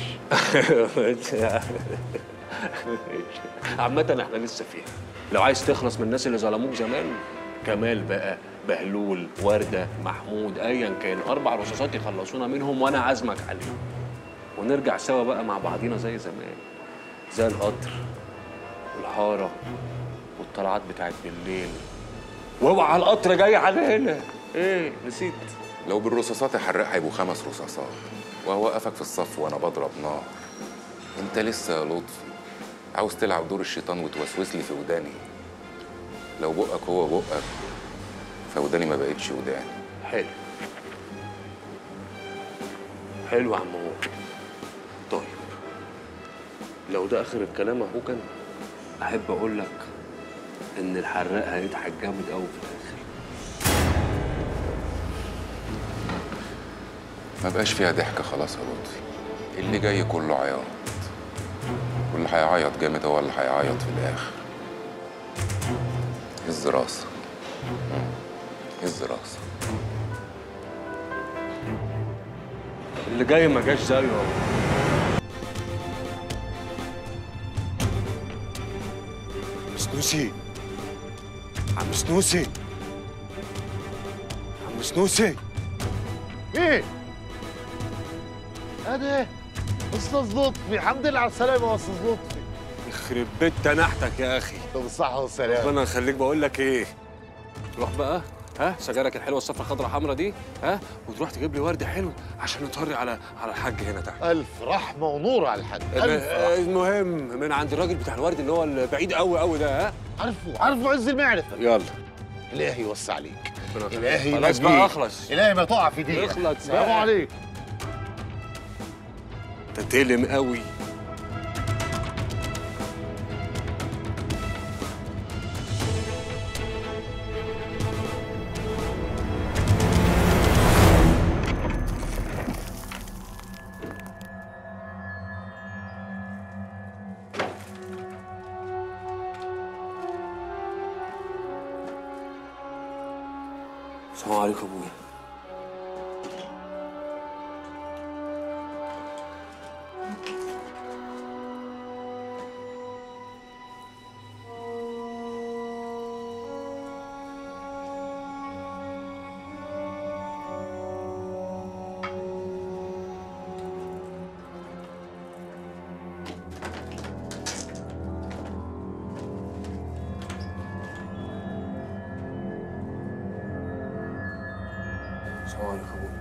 عامة احنا لسه فيها لو عايز تخلص من الناس اللي ظلموك زمان كمال بقى بهلول وردة محمود ايا كان اربع رصاصات يخلصونا منهم وانا عازمك عليهم ونرجع سوا بقى مع بعضينا زي زمان زي القطر والحارة والطلعات بتاعت بالليل واوعى القطر جاي علينا ايه نسيت لو بالرصاصات يا حراق هيبقوا خمس رصاصات وهوقفك في الصف وانا بضرب نار انت لسه يا لطفي عاوز تلعب دور الشيطان وتوسوس لي في وداني لو بقك هو بقك فوداني ما بقتش وداني حلو حلو يا عم هو طيب لو ده اخر الكلام اهو كان احب اقول لك ان الحراق هيضحك جامد قوي في الاخر ما بقاش فيها ضحكة خلاص يا لطفي اللي جاي كله عياط واللي هيعيط جامد هو اللي هيعيط في الآخر هز راسك مم. هز راسك اللي جاي ما جاش زيه اهو سنوسي عم سنوسي عم سنوسي ايه؟ انا استاذ لطفي الحمد لله على السلامه يا استاذ لطفي يخرب بيت تنحتك يا اخي طب بالصحه والسلامه ربنا يخليك بقول لك ايه تروح بقى ها سجارك الحلوه الصفرا خضرا حمرا دي ها وتروح تجيب لي ورد حلو عشان نطري على على الحاج هنا تحت الف رحمه ونور على الحاج الف رحمه المهم من عند الراجل بتاع الورد اللي هو البعيد قوي قوي ده ها عارفه عارفه عز المعرفه يلا الهي يوسع عليك ربنا يخليك. الهي خلاص ينجيك. بقى اخلص الهي ما تقع في دقيقه اخلص السلام بقى. عليكم انت تلم قوي السلام عليكم ابويا السلام عليكم ابويا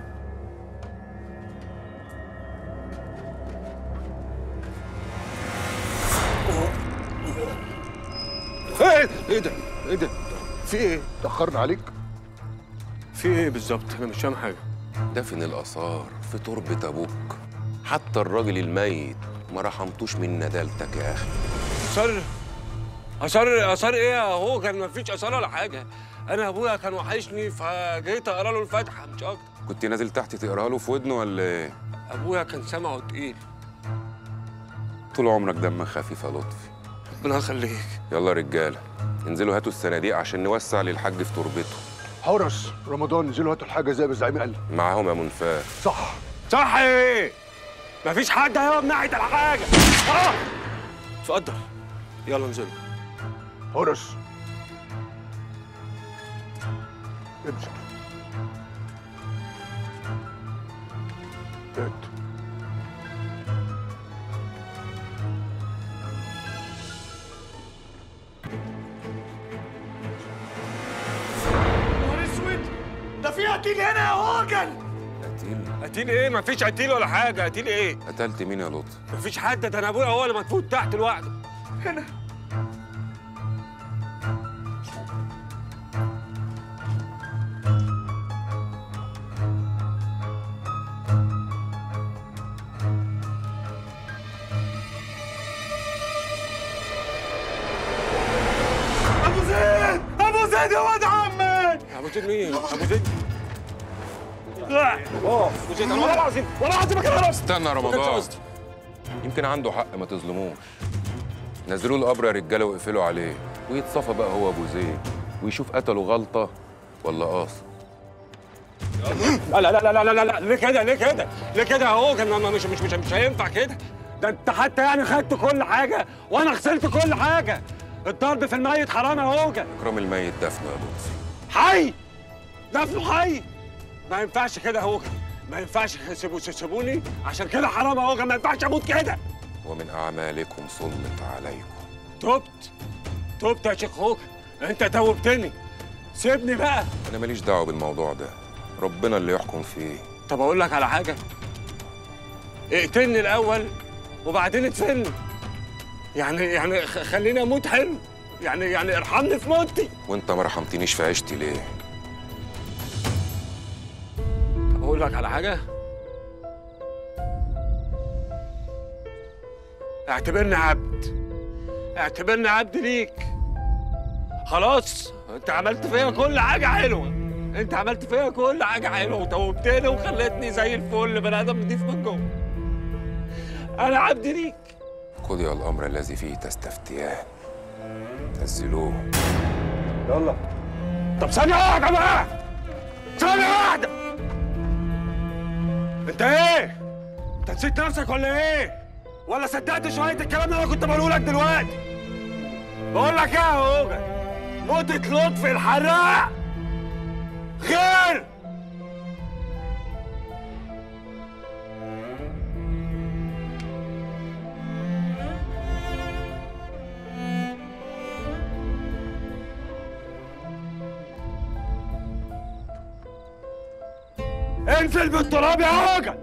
ايه ايه ده ايه ده في ايه تاخرنا عليك في ايه بالظبط انا مش فاهم حاجه دفن الآثار في تربة أبوك حتى الراجل الميت ما رحمتوش من ندالتك يا أخي اثار اثار اثار ايه يا هو كان ما فيش اثار ولا حاجه انا ابويا كان وحشني فجيت اقرا له الفاتحه مش اكتر كنت نازل تحت تقراها له في ودنه ولا إيه؟ ابويا كان سمعه تقيل طول عمرك دمك خفيف يا لطفي ربنا يخليك يلا يا رجالة انزلوا هاتوا الصناديق عشان نوسع للحاج في تربته حورس رمضان نزلوا هاتوا الحاجه زي ما الزعيم قال معاهم يا منفاه صح صح ايه مفيش حد هيقف ناحيه الحاجه اه اتفضل يلا انزلوا حورس امسك هات نهار اسود ده في قتيل هنا يا هوجن قتيل قتيل ايه مفيش قتيل ولا حاجه قتيل ايه قتلت مين يا لطفي مفيش حد ده انا ابويا هو اللي مدفون تحت لوحده هنا ابو زيد ابو زيد يا واد عمي ابو زيد مين ابو زيد لا اه ابو زيد والله العظيم والله العظيم ما كان عرفت استنى يا رمضان يمكن عنده حق ما تظلموش نزلوه القبر يا رجاله واقفلوا عليه ويتصفى بقى هو ابو زيد ويشوف قتله غلطه ولا قاصد لا لا لا لا لا لا لا ليه كده ليه كده ليه كده اهو كان ما- مش مش مش مش هينفع كده ده انت حتى يعني خدت كل حاجه وانا خسرت كل حاجه الضرب في الميت حرام يا هوجه اكرام الميت دفنه يا لطفي حي دفنه حي ما ينفعش كده يا هوجه ما ينفعش سيبوا سيبوني عشان كده حرام يا هوجه ما ينفعش اموت كده ومن اعمالكم سلط عليكم تبت تبت يا شيخ هوجه انت توبتني سيبني بقى انا ماليش دعوه بالموضوع ده ربنا اللي يحكم فيه طب اقول لك على حاجه اقتلني الاول وبعدين ادفني يعني يعني خ- خليني اموت حلو يعني يعني ارحمني في موتي وانت ما رحمتنيش في عيشتي ليه طب اقول لك على حاجه اعتبرني عبد اعتبرني عبد ليك خلاص انت عملت فيا كل حاجه حلوه انت عملت فيا كل حاجه حلوه وتوبتني وخلتني زي الفل بني ادم نضيف من جوه انا عبد ليك قضي الامر الذي فيه تستفتيان نزلوه يلا طب ثانية واحدة بقى ثانية واحدة انت ايه؟ انت نسيت نفسك ولا ايه؟ ولا صدقت شوية الكلام اللي انا كنت بقوله لك دلوقتي؟ بقول لك ايه يا هوجة؟ موتة لطفي الحراق غير انزل بالتراب يا هوجة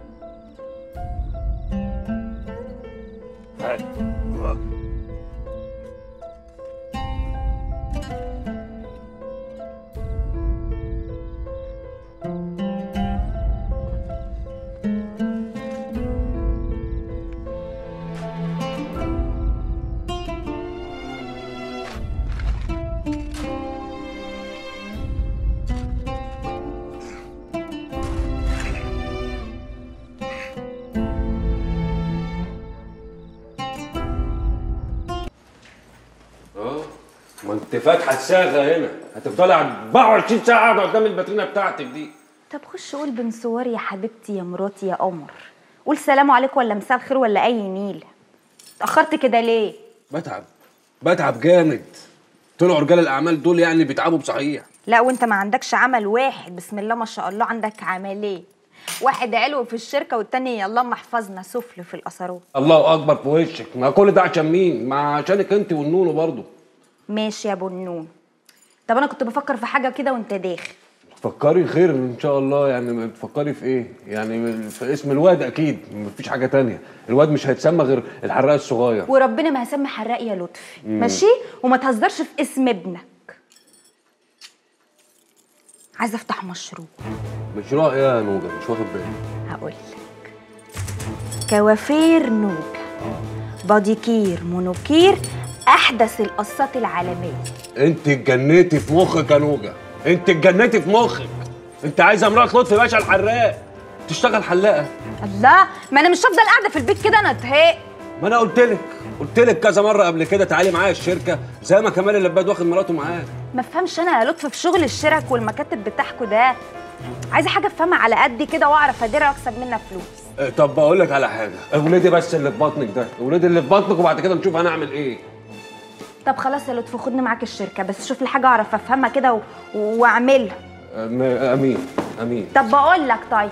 اه ما انت فاتحه الصاغه هنا هتفضلي 24 ساعه قاعده قدام الباترينا بتاعتك دي طب خش قول بنصور يا حبيبتي يا مراتي يا قمر قول سلام عليكم ولا مساء الخير ولا اي نيل اتاخرت كده ليه بتعب بتعب جامد طلعوا رجال الاعمال دول يعني بيتعبوا بصحيح لا وانت ما عندكش عمل واحد بسم الله ما شاء الله عندك عملين واحد علو في الشركه والتاني اللهم احفظنا سفل في الاثارات الله اكبر في وشك ما كل ده عشان مين ما عشانك انت والنونو برضه ماشي يا ابو النون طب انا كنت بفكر في حاجه كده وانت داخل تفكري خير ان شاء الله يعني بتفكري في ايه يعني في اسم الواد اكيد مفيش حاجه تانية الواد مش هيتسمى غير الحراق الصغير وربنا ما هسمي حراق يا لطفي مم. ماشي وما تهزرش في اسم ابنك عايزه افتح مشروع مشروع ايه يا نوجه مش واخد بالي هقول لك كوافير نوجا باديكير مونوكير احدث القصات العالميه انت اتجنيتي في مخك يا نوجه انت اتجنيتي في مخك انت عايزه مرات لطفي باشا الحراق تشتغل حلاقه الله ما انا مش هفضل قاعده في البيت كده انا اتهق ما انا قلت لك قلت لك كذا مره قبل كده تعالي معايا الشركه زي ما كمال اللباد واخد مراته معاه ما فهمش انا يا لطفي في شغل الشرك والمكاتب بتاعكوا ده عايزه حاجه افهمها على قدي كده واعرف اديرها واكسب منها فلوس آه، طب بقول لك على حاجه اولادي بس اللي في بطنك ده اولادي اللي في بطنك وبعد كده نشوف هنعمل ايه طب خلاص يا لطفي خدني معاك الشركه بس شوف لي حاجه اعرف افهمها كده و... واعملها أم- امين امين طب بقول لك طيب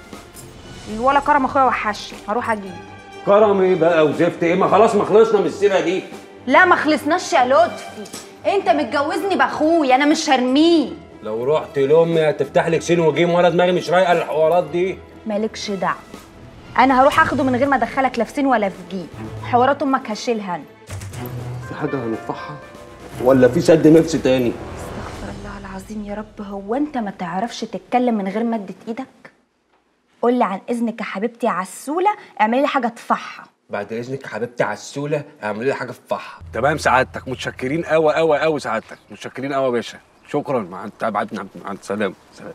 ولا كرم اخويا وحشني هروح اجيب كرم ايه بقى وزفت ايه ما خلاص ما خلصنا من السيره دي لا ما خلصناش يا لطفي انت متجوزني باخويا انا مش هرميه لو رحت لامي هتفتح لك سين وجيم وانا دماغي مش رايقه الحوارات دي مالكش دعوه انا هروح اخده من غير ما ادخلك لا في سين ولا في جيب حوارات امك هشيلها انا في حاجه هندفعها ولا في سد نفس تاني استغفر الله العظيم يا رب هو انت ما تعرفش تتكلم من غير مدة ايدك قول لي عن اذنك يا حبيبتي عسوله اعملي لي حاجه تفحها بعد اذنك يا حبيبتي عسوله اعملي لي حاجه في الفحم تمام سعادتك متشكرين قوي قوي قوي سعادتك متشكرين قوي يا باشا شكرا مع بعد مع السلامه سلام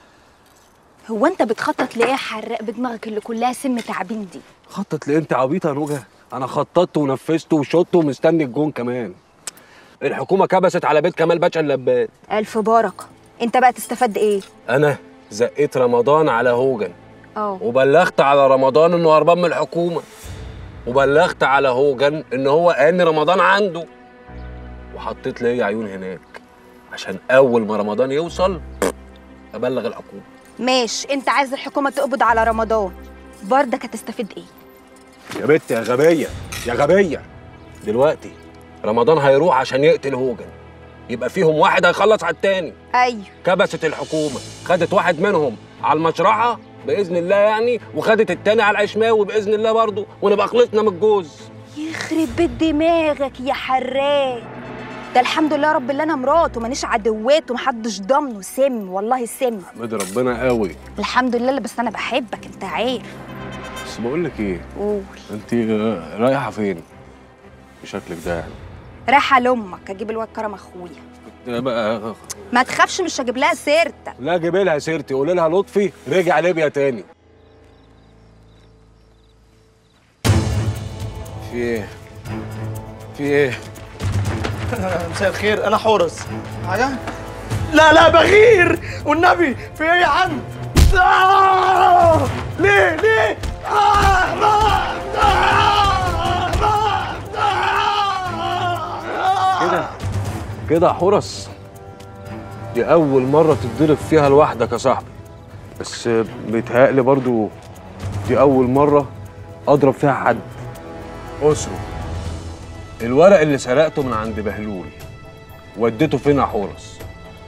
هو انت بتخطط لايه يا حراق بدماغك اللي كلها سم تعبين دي خطط ليه انت عبيطه يا نوجه انا خططت ونفذت وشطت ومستني الجون كمان الحكومه كبست على بيت كمال باشا اللباد الف بركه انت بقى تستفاد ايه انا زقيت رمضان على هوجن اه وبلغت على رمضان انه هربان من الحكومه وبلغت على هوجن ان هو ان رمضان عنده وحطيت لي عيون هناك عشان اول ما رمضان يوصل ابلغ الحكومه ماشي انت عايز الحكومه تقبض على رمضان بردك هتستفيد ايه يا بنت يا غبيه يا غبيه دلوقتي رمضان هيروح عشان يقتل هوجن يبقى فيهم واحد هيخلص على التاني ايوه كبست الحكومه خدت واحد منهم على المشرحه باذن الله يعني وخدت التاني على العشماوي باذن الله برضه ونبقى خلصنا من الجوز يخرب بيت دماغك يا حراق ده الحمد لله رب اللي انا مراته مانيش عدوات ومحدش ضامنه سم والله سم احمد ربنا قوي الحمد لله بس انا بحبك انت عارف بس بقول لك ايه قول انت رايحه فين بشكلك ده يعني رايحه لامك اجيب الواد كرم اخويا ده بقى ما تخافش مش هجيب لها سيرتك لا جيبي لها سيرتي قولي لها لطفي رجع ليبيا تاني في ايه؟ في ايه؟ مساء الخير انا حورس حاجه لا لا بغير والنبي في ايه يا عم آه! ليه ليه آه! آه! آه! آه! كده كده يا حورس دي أول مرة تتضرب فيها لوحدك يا صاحبي بس بيتهيألي برضو دي أول مرة أضرب فيها حد أسره الورق اللي سرقته من عند بهلول وديته فين يا حورس؟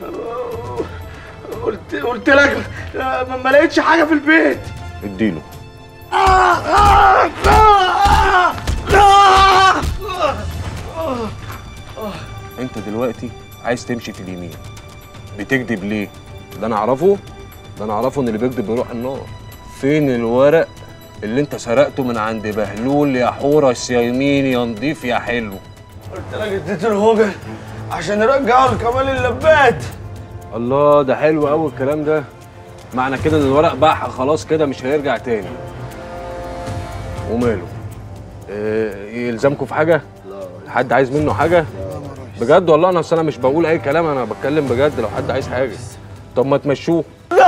قلت قلت لك آه، ما ما لقيتش حاجه في البيت اديله آه! آه! آه! آه! آه! انت دلوقتي عايز تمشي في اليمين بتكذب ليه؟ ده انا اعرفه ده انا اعرفه ان اللي بيكذب بيروح النار فين الورق اللي انت سرقته من عند بهلول يا حورس يا يمين يا نضيف يا حلو قلت لك اديته الهوجن عشان يرجعوا لكمال اللبات الله ده حلو قوي الكلام ده معنى كده ان الورق باعها خلاص كده مش هيرجع تاني وماله إيه يلزمكم في حاجه حد عايز منه حاجه بجد والله انا اصل انا مش بقول اي كلام انا بتكلم بجد لو حد عايز حاجه طب ما تمشوه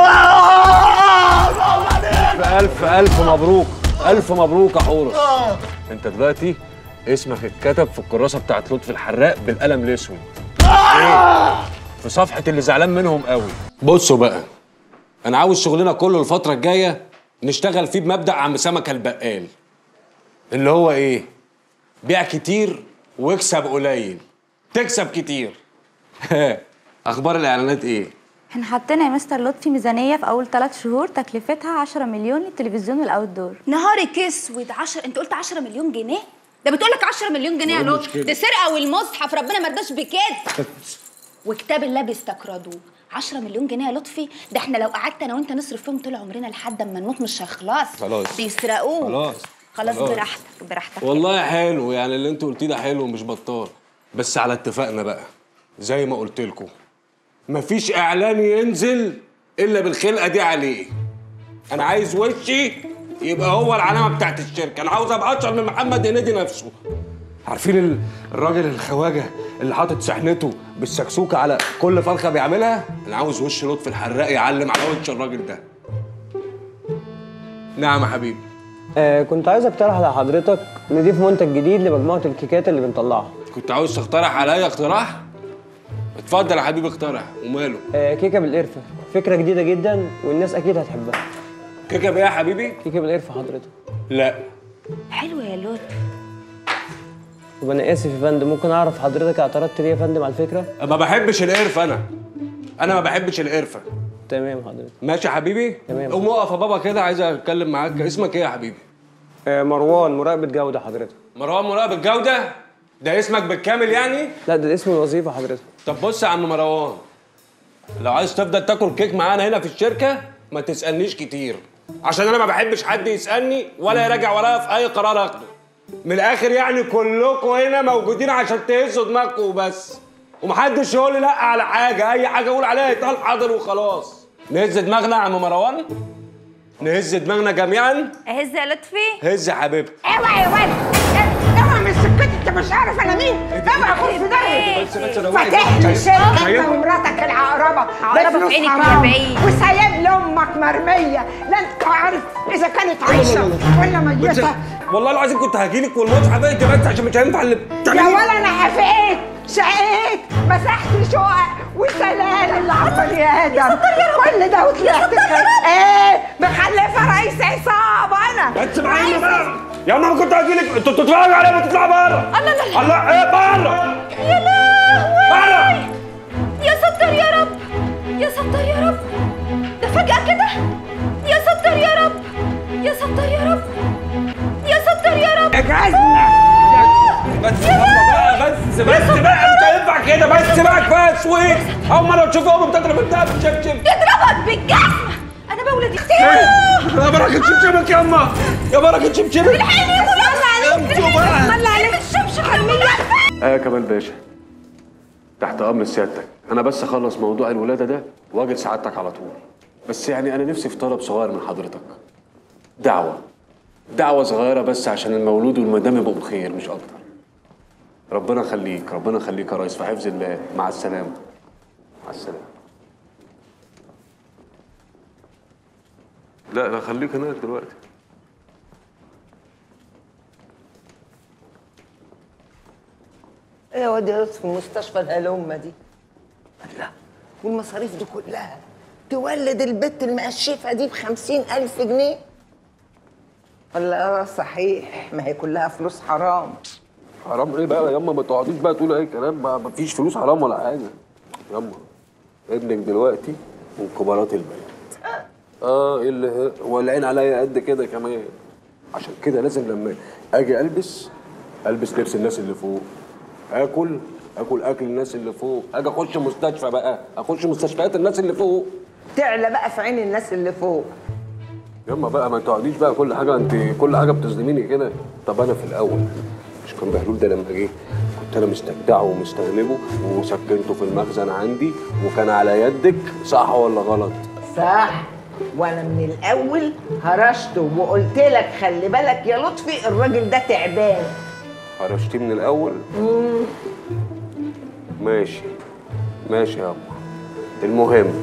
الف الف الف مبروك الف مبروك يا حورس انت دلوقتي اسمك اتكتب في الكراسه بتاعت لطفي الحراق بالقلم الاسود ايه في صفحه اللي زعلان منهم قوي بصوا بقى انا عاوز شغلنا كله الفتره الجايه نشتغل فيه بمبدا عم سمكه البقال اللي هو ايه بيع كتير واكسب قليل تكسب كتير اخبار الاعلانات ايه احنا حطينا يا مستر لطفي ميزانية في أول ثلاث شهور تكلفتها 10 مليون للتلفزيون والأوت دور نهارك اسود 10 انت قلت 10 مليون جنيه ده بتقول لك 10 مليون جنيه يا وإيه لطفي المشكلة؟ ده سرقه والمصحف ربنا ما رضاش بكده وكتاب الله بيستكردوه 10 مليون جنيه يا لطفي ده احنا لو قعدت انا وانت نصرف فيهم طول عمرنا لحد اما نموت مش هيخلص خلاص. بيسرقوه خلاص. خلاص خلاص. براحتك براحتك والله حلو يعني اللي انت قلتيه ده حلو مش بطال بس على اتفاقنا بقى زي ما قلت لكم مفيش اعلان ينزل الا بالخلقه دي عليه انا عايز وشي يبقى هو العلامه بتاعت الشركه انا عاوز ابقى اشهر من محمد هنيدي نفسه عارفين ال- الراجل الخواجه اللي حاطط سحنته بالسكسوكه على كل فرخه بيعملها انا عاوز وش لطفي الحراق يعلم على وش الراجل ده نعم يا حبيبي آه كنت عايز اقترح على حضرتك نضيف منتج جديد لمجموعة الكيكات اللي بنطلعها كنت عاوز تقترح عليا اقتراح اتفضل يا حبيبي اقترح وماله آه كيكة بالقرفة فكرة جديدة جدا والناس أكيد هتحبها كيكه بايه يا حبيبي كيكة بالقرفة حضرتك لا حلوة يا لوت طب أنا آسف يا فندم ممكن أعرف حضرتك اعترضت ليه يا فندم على الفكرة؟ ما بحبش القرفه انا انا ما بحبش القرفه تمام حضرتك ماشي يا حبيبي تمام. قوم اقف يا بابا كده عايز اتكلم معاك اسمك ايه يا حبيبي آه مروان مراقبة جودة حضرتك مروان مراقب الجوده ده اسمك بالكامل يعني لا ده اسم الوظيفة حضرتك طب بص يا عم مروان لو عايز تفضل تاكل كيك معانا هنا في الشركه ما تسالنيش كتير عشان انا ما بحبش حد يسالني ولا يراجع ورايا في اي قرار اخده من الاخر يعني كلكم هنا موجودين عشان تهزوا دماغكم وبس ومحدش يقول لي لا على حاجه اي حاجه اقول عليها يتقال حاضر وخلاص نهز دماغنا يا عم مروان نهز دماغنا جميعا اهز يا لطفي هز يا حبيبي اوعى يا ولد اوعى من سكتي انت مش عارف انا مين اوعى خد في ضهري بس بس روقي فاتح لي بقى. شركه طيب. انت ومراتك العقربه عقربة بفلوس في عينك حرام. وأربعين. وسايب لامك مرميه لا انت عارف اذا كانت عايشه ولا بس- ميته والله العظيم كنت هجيلك والمصحف انت بس عشان مش هينفع اللي يا بتعمليه. ولا انا حفيت شقيت مسحت شقق وسلال اللي على البني ادم كل ده وطلعت خ- ايه مخلفه رئيس عصابه انا بس معايا بقى يا ما كنت هجيلك انتوا بتتفرجوا عليا ما تطلع بره الله لا الله ايه بره يا لهوي بره يا ستر يا رب يا ستر يا رب ده فجأة كده يا ستر يا رب يا ستر يا رب يا ستر يا رب بس يلا بقى بس بس بقى مش هينفع كده بس بقى كفايه سويت اول مره تشوف امي بتضرب الدهب بالشبشب يضربك بالجزمة أنا بولد يا بركه شبشبك يا اما يا بركه شبشبك الحقني يا الله عليك امشوا بقى. الله عليك الشبشب حرمية ايه يا كمال باشا تحت امر سيادتك انا بس اخلص موضوع الولاده ده واجي سعادتك على طول بس يعني انا نفسي في طلب صغير من حضرتك دعوه دعوه صغيره بس عشان المولود والمدام يبقوا بخير مش اكتر ربنا يخليك ربنا يخليك يا ريس في حفظ الله مع السلامه مع السلامه لا لا خليك هناك دلوقتي ايه يا واد يا في مستشفى الهلومه دي لا والمصاريف دي كلها تولد البت المقشفه دي بخمسين ألف جنيه ولا صحيح ما هي كلها فلوس حرام حرام ايه بقى ياما ما تقعديش بقى تقولي اي كلام بقى ما فيش فلوس حرام ولا حاجه ياما ابنك دلوقتي من كبارات البلد اه ايه اللي والعين عليا قد كده كمان عشان كده لازم لما اجي البس البس لبس الناس اللي فوق اكل اكل اكل الناس اللي فوق اجي اخش مستشفى بقى اخش مستشفيات الناس اللي فوق تعلى بقى في عين الناس اللي فوق ياما بقى ما تقعديش بقى كل حاجه انت كل حاجه بتصدميني كده طب انا في الاول مش كان بهلول ده لما جه كنت انا مستجدعه ومستغلبه وسكنته في المخزن عندي وكان على يدك صح ولا غلط صح وانا من الاول هرشته وقلت لك خلي بالك يا لطفي الراجل ده تعبان هرشتيه من الاول مم. ماشي ماشي يابا المهم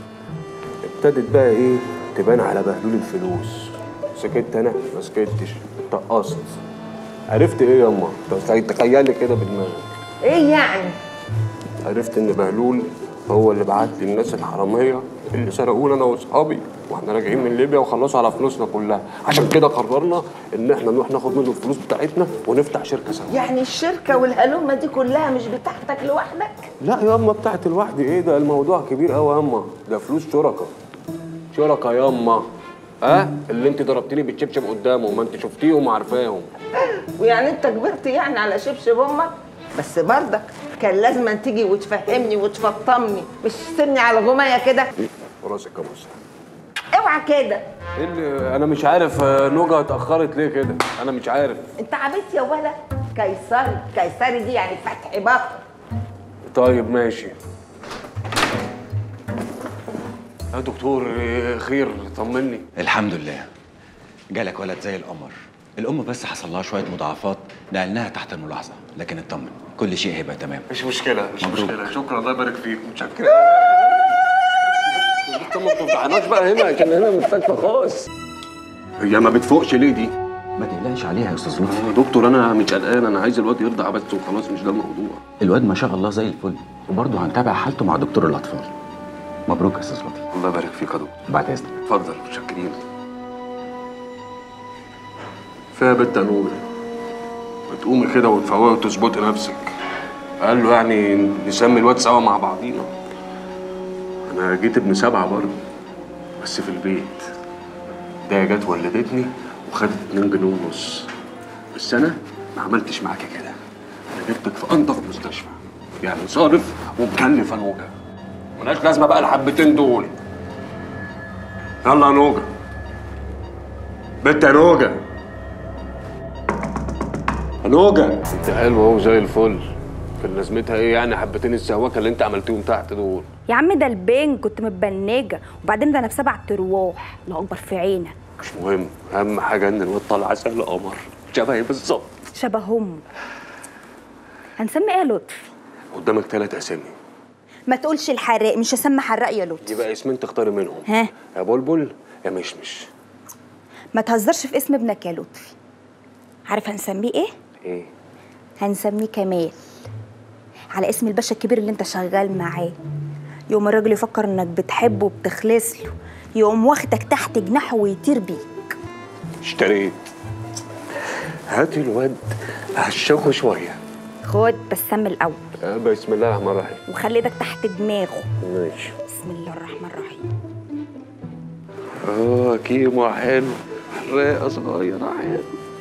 ابتدت بقى ايه تبان على بهلول الفلوس سكت انا ما سكتش طقصت عرفت ايه ياما تخيلي كده بدماغك ايه يعني عرفت ان بهلول هو اللي بعت لي الناس الحراميه اللي سرقونا انا واصحابي واحنا راجعين من ليبيا وخلصوا على فلوسنا كلها عشان كده قررنا ان احنا نروح ناخد منه الفلوس بتاعتنا ونفتح شركه سوا يعني الشركه والهلومه دي كلها مش بتاعتك لوحدك لا ياما بتاعت لوحدي ايه ده الموضوع كبير قوي ياما ده فلوس شركاء شركاء ياما ها اللي انت ضربتني بالشبشب قدامه ما انت شفتيهم وعارفاهم ويعني انت كبرت يعني على شبشب امك بس برضك كان لازم تيجي وتفهمني وتفطمني مش تسيبني على غمايه كده راسك يا مصر اوعى كده ايه اللي انا مش عارف آه، نوجا اتاخرت ليه كده انا مش عارف انت عبيط يا ولا قيصري قيصري دي يعني فتح بطن طيب ماشي يا دكتور آه، خير طمني الحمد لله جالك ولد زي القمر الام بس حصل لها شويه مضاعفات نقلناها تحت الملاحظه لكن اطمن كل شيء هيبقى تمام مش مشكله مش مبروك. مشكله شكرا الله يبارك فيك متشكر انت ما تفضحناش بقى هنا عشان هنا مستشفى خاص هي ما بتفوقش ليه دي؟ ما تقلقش عليها يا استاذ لطفي يا دكتور انا مش قلقان انا عايز الواد يرضع بس وخلاص مش ده الموضوع الواد ما شاء الله زي الفل وبرضه هنتابع حالته مع دكتور الاطفال مبروك يا استاذ لطفي الله يبارك فيك يا دكتور بعد اذنك اتفضل متشكرين فيها بنت نور ما تقومي كده وتفوقي وتظبطي نفسك قال له يعني نسمي الواد سوا مع بعضينا انا جيت ابن سبعه برضه بس في البيت ده جت ولدتني وخدت 2 جنيه ونص بس انا ما عملتش معاكي كده انا جبتك في انضف مستشفى يعني صارف ومكلف يا نوجه ملهاش لازمه بقى الحبتين دول يلا يا نوجه بنت يا نوجه يا نوجه انت حلوه اهو زي الفل كان لازمتها ايه يعني حبتين السواكه اللي انت عملتيهم تحت دول يا عم ده البين كنت متبنجه وبعدين ده انا بسبع ارواح الله اكبر في عينك مش مهم اهم حاجه ان الواد طالع زي القمر شبهي بالظبط شبه هم هنسمي ايه يا لطفي قدامك ثلاث اسامي ما تقولش الحراق مش هسمي حراق يا لطفي يبقى اسمين تختاري منهم ها يا بلبل يا مشمش ما تهزرش في اسم ابنك يا لطفي عارف هنسميه ايه ايه هنسميه كمال على اسم الباشا الكبير اللي انت شغال معاه يقوم الراجل يفكر انك بتحبه وبتخلص له يقوم واخدك تحت جناحه ويطير بيك اشتريت هاتي الواد هشوكه شويه خد بس سم الاول آه، بسم الله الرحمن الرحيم وخلي ايدك تحت دماغه ماشي بسم الله الرحمن الرحيم اه كيمو حلو حراقه صغيره حلو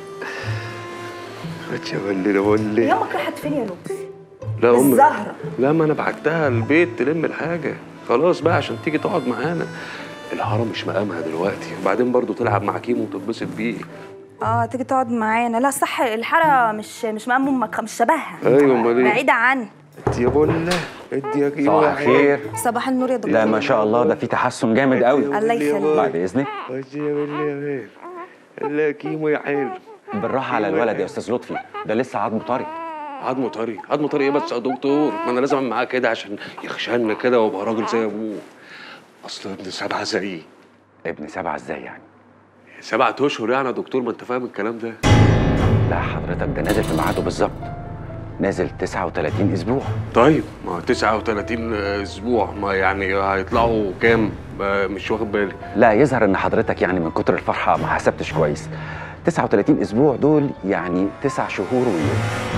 خدش بالي ولا يامك راحت فين يا لطفي لا امي الزهرة. لا ما انا بعتها البيت تلم الحاجه خلاص بقى عشان تيجي تقعد معانا الهرم مش مقامها دلوقتي وبعدين برضو تلعب مع كيمو وتتبسط بيه اه تيجي تقعد معانا لا صح الحاره مش مش مقام امك مش شبهها ايوه امال ايه بعيده عن انت يا بولا ادي يا كيمو صباح يا الخير صباح النور يا دكتور لا ما شاء الله ده في تحسن جامد قوي الله يخليك. بعد اذنك خش يا بولا يا بيه الله يا كيمو يا حلو بالراحه على الولد يا استاذ لطفي ده لسه عظمه طري عظمه طري عظمه طري ايه بس يا دكتور ما انا لازم اعمل معاه كده عشان يخشن كده وابقى راجل زي ابوه اصل ابن سبعه زيي ابن سبعه ازاي يعني سبعة اشهر يعني يا دكتور ما انت فاهم الكلام ده لا حضرتك ده نازل في ميعاده بالظبط نازل 39 اسبوع طيب ما هو 39 اسبوع ما يعني هيطلعوا كام آه، مش واخد بالي لا يظهر ان حضرتك يعني من كتر الفرحه ما حسبتش كويس 39 اسبوع دول يعني تسع شهور ويوم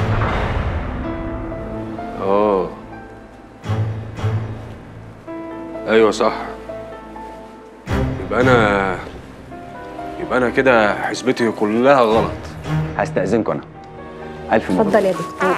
اه ايوه صح يبقى انا يبقى انا كده حسبتي كلها غلط هستأذنكم انا الف مبروك اتفضل يا دكتور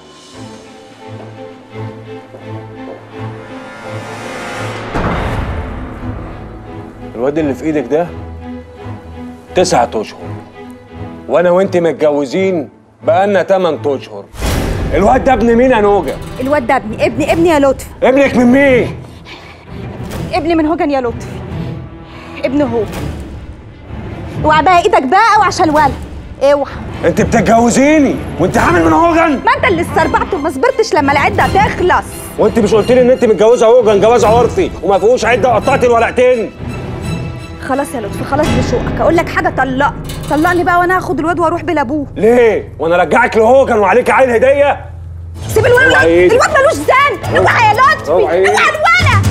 الواد اللي في ايدك ده تسعة اشهر وانا وانت متجوزين بقالنا 8 اشهر الواد ده ابن مين يا نوجه؟ الواد ده ابني ابني ابني يا لطفي ابنك من مين؟ ابني من هوجن يا لطفي ابنه هو اوعى بقى ايدك بقى وعشان الولد اوعى انت بتتجوزيني وانت عامل من هوجن ما انت اللي استربعت وما صبرتش لما العده تخلص وانت مش قلت لي ان انت متجوزه هوجن جواز عرفي وما فيهوش عده وقطعت الورقتين خلاص يا لطفي خلاص بشوقك اقول لك حاجه طلقني طلقني بقى وانا هاخد الواد واروح بلا ابوه ليه؟ وانا ارجعك لهوجن وعليك عيل هديه؟ سيب الولد اوعى ايدك. الواد ملوش ذنب اوعى يا لطفي اوعى ايدك. اوعى الولد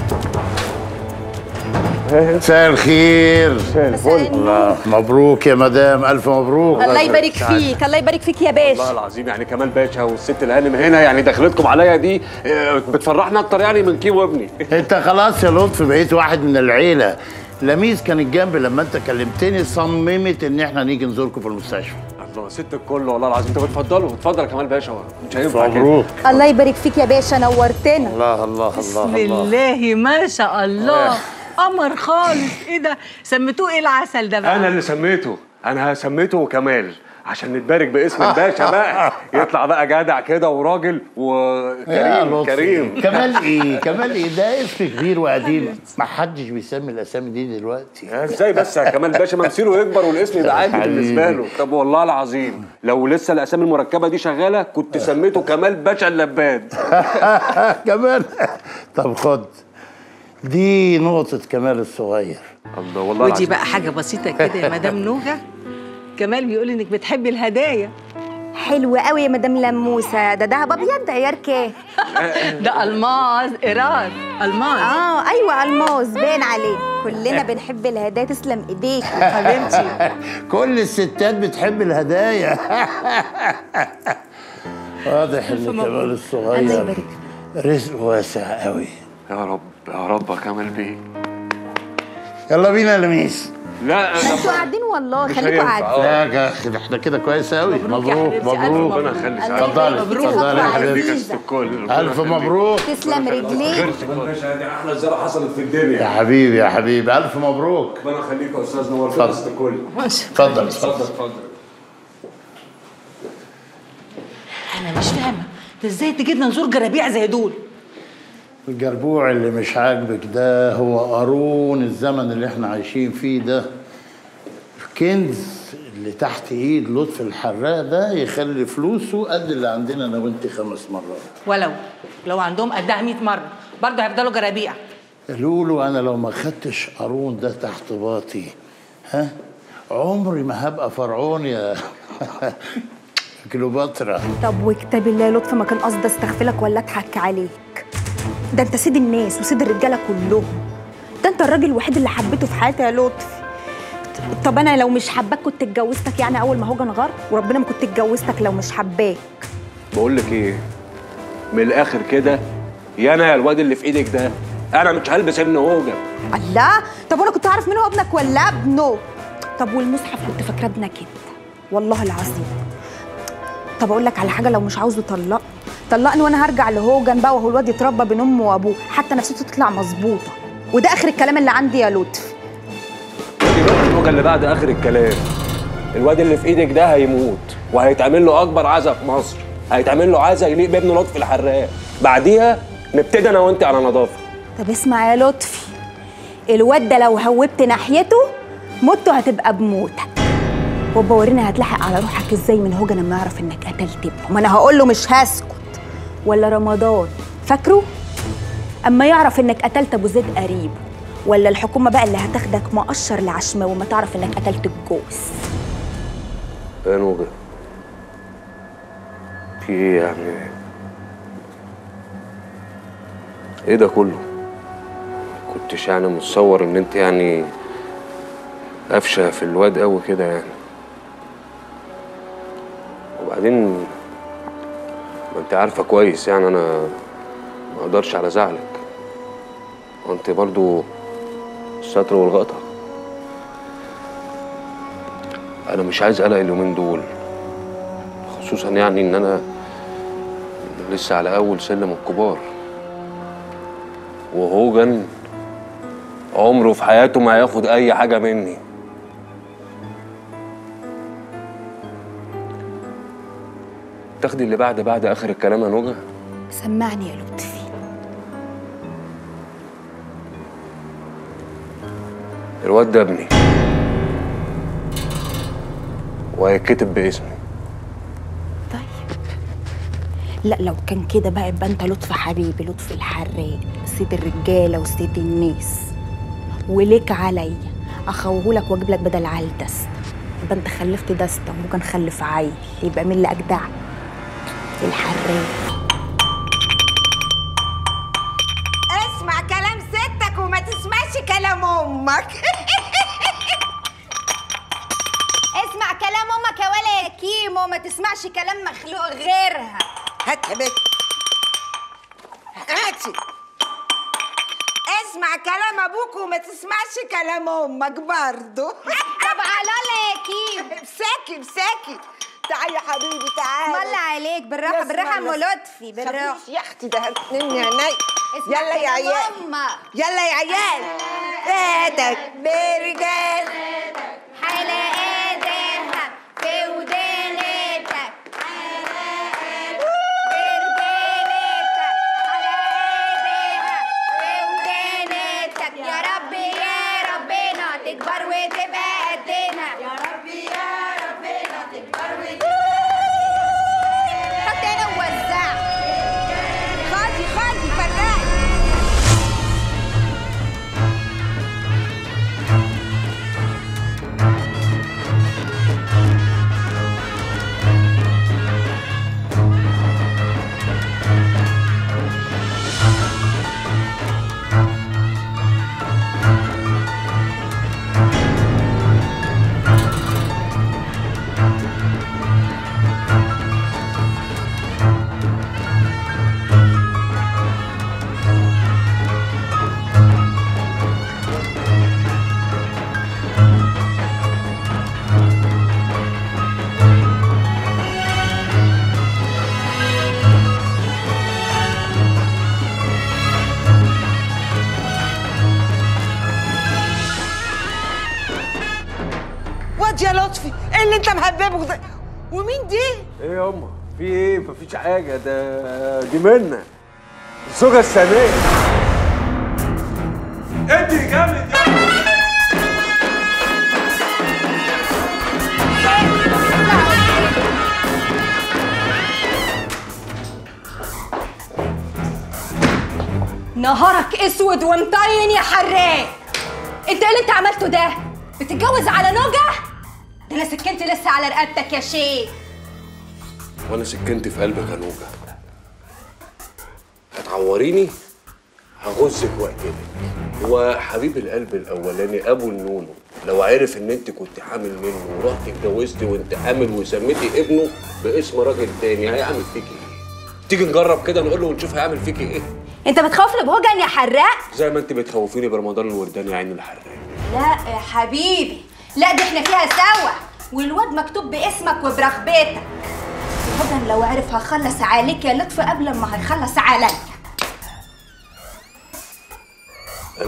مساء الخير مساء الفل الله مبروك يا مدام الف مبروك الله يبارك فيك الله يبارك فيك يا والله باشا العظيم يعني كمال باشا والست الهانم هنا يعني دخلتكم عليا دي اه، بتفرحنا اكتر يعني من كيمو ابني انت خلاص يا لطفي بقيت واحد من العيله لميس كانت جنبي لما انت كلمتني صممت ان احنا نيجي نزوركم في المستشفى الله ست الكل والله العظيم طب اتفضلوا اتفضل يا كمال باشا مش هينفع كده. مبروك الله يبارك فيك يا باشا نورتنا الله الله بسم الله الله الله ما شاء الله قمر خالص ايه ده سميتوه ايه العسل ده بقى انا اللي سميته انا سميته كمال عشان نتبارك باسم الباشا بقى يطلع بقى جدع كده وراجل يا وكريم لطفي. كريم كمال ايه كمال ايه ده اسم كبير وقديم ما حدش بيسمي الاسامي دي دلوقتي ازاي بس يا كمال باشا ما مسيره يكبر والاسم يبقى عادي حبيبي. بالنسبه له طب والله العظيم لو لسه الاسامي المركبه دي شغاله كنت سميته كمال باشا اللباد كمان طب خد دي نقطة كمال الصغير الله والله ودي العظيم بقى حاجه بسيطه كده يا مدام نوجه كمال بيقول انك بتحبي الهدايا حلو قوي يا مدام لموسه ده دهب ابيض ده عيار كام ده الماس ايراد الماس اه ايوه الماس باين عليه كلنا بنحب الهدايا تسلم ايديك حبيبتي كل الستات بتحب الهدايا واضح ان كمال الله الصغير يبارك رزق واسع قوي يا رب يا رب يا كمال بيه يلا بينا يا لميس لا انتوا قاعدين والله مش خليكوا هينفع. قاعدين لا يا احنا كده كويس قوي مبروك حبيبتي، ألف مبروك مبروك. ربنا يخلي سعادتك. اتفضلي مبروك. اتفضلي يا خطوة حبيبتي عزيزة. الف مبروك تسلم رجليك باشا دي احلى زياره حصلت في الدنيا يا حبيبي يا حبيبي الف مبروك ربنا يخليك يا استاذ نور اتفضل. فلست الكل اتفضل اتفضل اتفضل اتفضل انا مش فاهمه ده ازاي تجينا نزور جرابيع زي دول الجربوع اللي مش عاجبك ده هو قارون الزمن اللي احنا عايشين فيه ده الكنز اللي تحت ايد لطفي الحراق ده يخلي فلوسه قد اللي عندنا انا وانت خمس مرات ولو لو عندهم قدها 100 مره برضه هيفضلوا جرابيع قالوا له انا لو ما خدتش قارون ده تحت باطي ها عمري ما هبقى فرعون يا كليوباترا طب وكتاب الله يا لطفي ما كان قصدي استغفلك ولا اضحك عليك ده انت سيد الناس وسيد الرجاله كلهم ده انت الراجل الوحيد اللي حبيته في حياتي يا لطفي طب انا لو مش حباك كنت اتجوزتك يعني اول ما هو غار وربنا ما كنت اتجوزتك لو مش حباك بقول لك ايه من الاخر كده يا انا يا الواد اللي في ايدك ده انا مش هلبس ابن هوجه الله طب وانا كنت اعرف مين هو ابنك ولا ابنه طب والمصحف كنت فاكراه ابنك انت والله العظيم طب اقول لك على حاجه لو مش عاوزه طلق طلقني وانا هرجع لهوجن بقى وهو الواد يتربى بين امه وابوه حتى نفسيته تطلع مظبوطه وده اخر الكلام اللي عندي يا لطفي الهوجه اللي بعد اخر الكلام الواد اللي في ايدك ده هيموت وهيتعمل له اكبر عزا في مصر هيتعمل له عزا يليق بابن لطفي الحراق بعديها نبتدي انا وانت على نظافه طب اسمع يا لطفي الواد ده لو هوبت ناحيته موته هتبقى بموتك وبورينا هتلحق على روحك ازاي من هوجن لما يعرف انك قتلت ابنه ما انا هقول له مش هسكت ولا رمضان فاكره اما يعرف انك قتلت ابو زيد قريبه ولا الحكومه بقى اللي هتاخدك مقشر لعشمه وما تعرف انك قتلت الجوز يا نوجه في ايه يعني ايه ده كله كنتش يعني متصور ان انت يعني قفشه في الواد قوي كده يعني وبعدين ما انت عارفه كويس يعني انا ما اقدرش على زعلك وانت برضو الستر والغطا انا مش عايز قلق اليومين دول خصوصا يعني ان انا لسه على اول سلم الكبار وهوجن عمره في حياته ما هياخد اي حاجه مني تاخدي اللي بعد بعد اخر الكلام يا نوجه سمعني يا لطفي الواد ده ابني وهيتكتب باسمي لا لو كان كده بقى يبقى انت لطفي حبيبي لطفي الحراق سيد الرجاله وسيد الناس وليك عليا اخوهولك واجيب لك بدل عيل دستة يبقى انت خلفت دستة وهو كان خلف عيل يبقى مين اللي اجدع الحراق اسمع كلام ستك وما تسمعش كلام امك اسمع كلام امك يا ولا يا كيمو ما تسمعش كلام مخلوق غيرها هات يا بنت هاتي اسمع كلام ابوك وما تسمعش كلام امك برضه طب على الله يا كيم امسكي امسكي تعالي يا حبيبي تعالي ملا عليك بالراحه يسمع بالراحه ام بس. لطفي بالراحه خفيف يا اختي ده هتنمي عيني اسمع يلا يا كلام عيال أمك. يلا يا عيال فاتك برجال حلقاتها في ودان تكبر وتبقى قدنا يا ربي يا ربنا تكبر وتبقى حط هنا ووزع خدي خدي فرقي واد يا لطفي ايه اللي انت مهببه ده ومين دي ايه يا امه في ايه مفيش حاجه ده دي منا الزوجه الثانيه ادي جامد يا نهارك اسود ومطين يا حراق انت ايه اللي انت عملته ده بتتجوز على نوجة ده انا سكنت لسه على رقبتك يا شيخ وانا سكنت في قلبك يا نوجه هتعوريني هغزك واقتلك هو حبيب القلب الاولاني ابو النونو لو عرف ان انت كنت حامل منه ورحت اتجوزتي وانت حامل وسميتي ابنه باسم راجل تاني هيعمل فيكي ايه؟ تيجي نجرب كده نقول له ونشوف هيعمل فيكي ايه؟ انت بتخاف لبهجن يا حراق زي ما انت بتخوفيني برمضان الورداني يا عين الحراق لا يا حبيبي لا دي احنا فيها سوا والواد مكتوب باسمك وبرغبتك بهجن لو عرف هخلص عليك يا لطفي قبل ما هيخلص عليا انا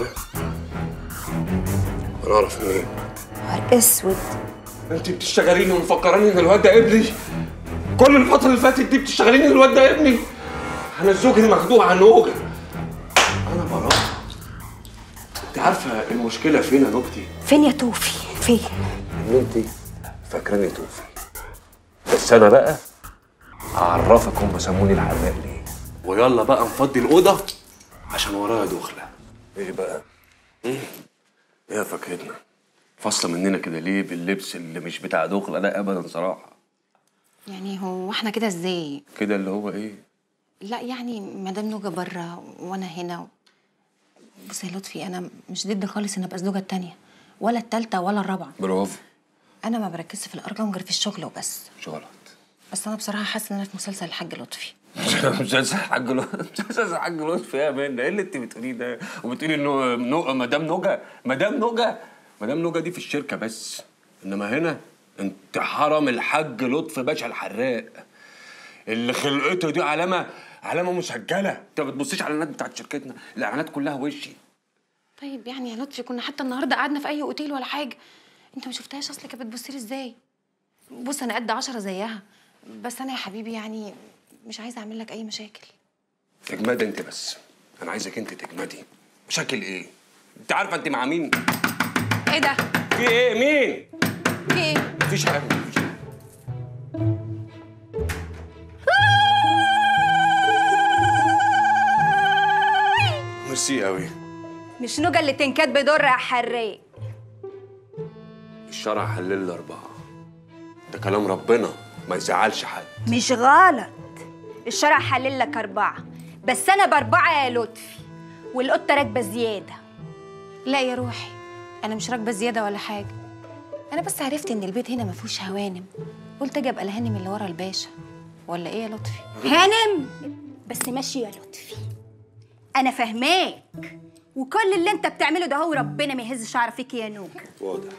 انا اعرف منين؟ نهار اسود انت بتشتغليني ومفكراني ان الواد ده ابني كل الفترة اللي فاتت دي بتشتغليني ان الواد ده ابني انا الزوج اللي مخدوع عن نوجة انا براء انت عارفة المشكلة فين يا نوجتي؟ فين يا توفي فين ان انت فاكراني توفي بس انا بقى هعرفك هم سموني الحراق ليه ويلا بقى نفضي الأوضة عشان ورايا دخلة ايه بقى؟ ايه يا فاكرتنا فاصلة مننا كده ليه باللبس اللي مش بتاع دخلة ده ابدا صراحة يعني هو احنا كده ازاي كده اللي هو ايه؟ لا يعني مدام نوجة بره وانا هنا بص يا لطفي انا مش ضد خالص ان ابقى الزوجه التانية ولا التالتة ولا الرابعة برافو انا ما بركزش في الارقام غير في الشغل وبس مش غلط بس انا بصراحه حاسه ان انا في مسلسل الحاج لطفي مسلسل حاج لطفي مسلسل حاج لطفي يا مان ايه اللي انت بتقوليه ده وبتقولي انه نو... مدام نوجة مدام نوجة مدام نوجة دي في الشركه بس انما هنا انت حرم الحاج لطفي باشا الحراق اللي خلقته دي علامه علامه مسجله انت ما بتبصيش على الاعلانات بتاعت شركتنا الاعلانات كلها وشي طيب يعني يا لطفي كنا حتى النهارده قعدنا في اي اوتيل ولا حاجه انت ما شفتهاش اصل كانت بتبص لي ازاي بص انا قد عشرة زيها بس انا يا حبيبي يعني مش عايزه اعمل لك اي مشاكل تجمدي انت بس انا عايزك انت تجمدي مشاكل ايه انت عارفه انت مع مين ايه ده في ايه مين في ايه مفيش حاجه مفيش حاجه ميرسي قوي مش نوجة اللي تنكات بدور يا حراق الشرع حلل لي اربعه ده كلام ربنا ما يزعلش حد مش غلط الشرع حلل لك أربعة بس أنا بأربعة يا لطفي والقطة راكبة زيادة لا يا روحي انا مش راكبه زياده ولا حاجه انا بس عرفت ان البيت هنا ما فيهوش هوانم قلت اجي ابقى الهانم اللي ورا الباشا ولا ايه يا لطفي هانم بس ماشي يا لطفي أنا فاهماك وكل اللي أنت بتعمله ده هو ربنا ما يهز شعر فيك يا نوجة واضح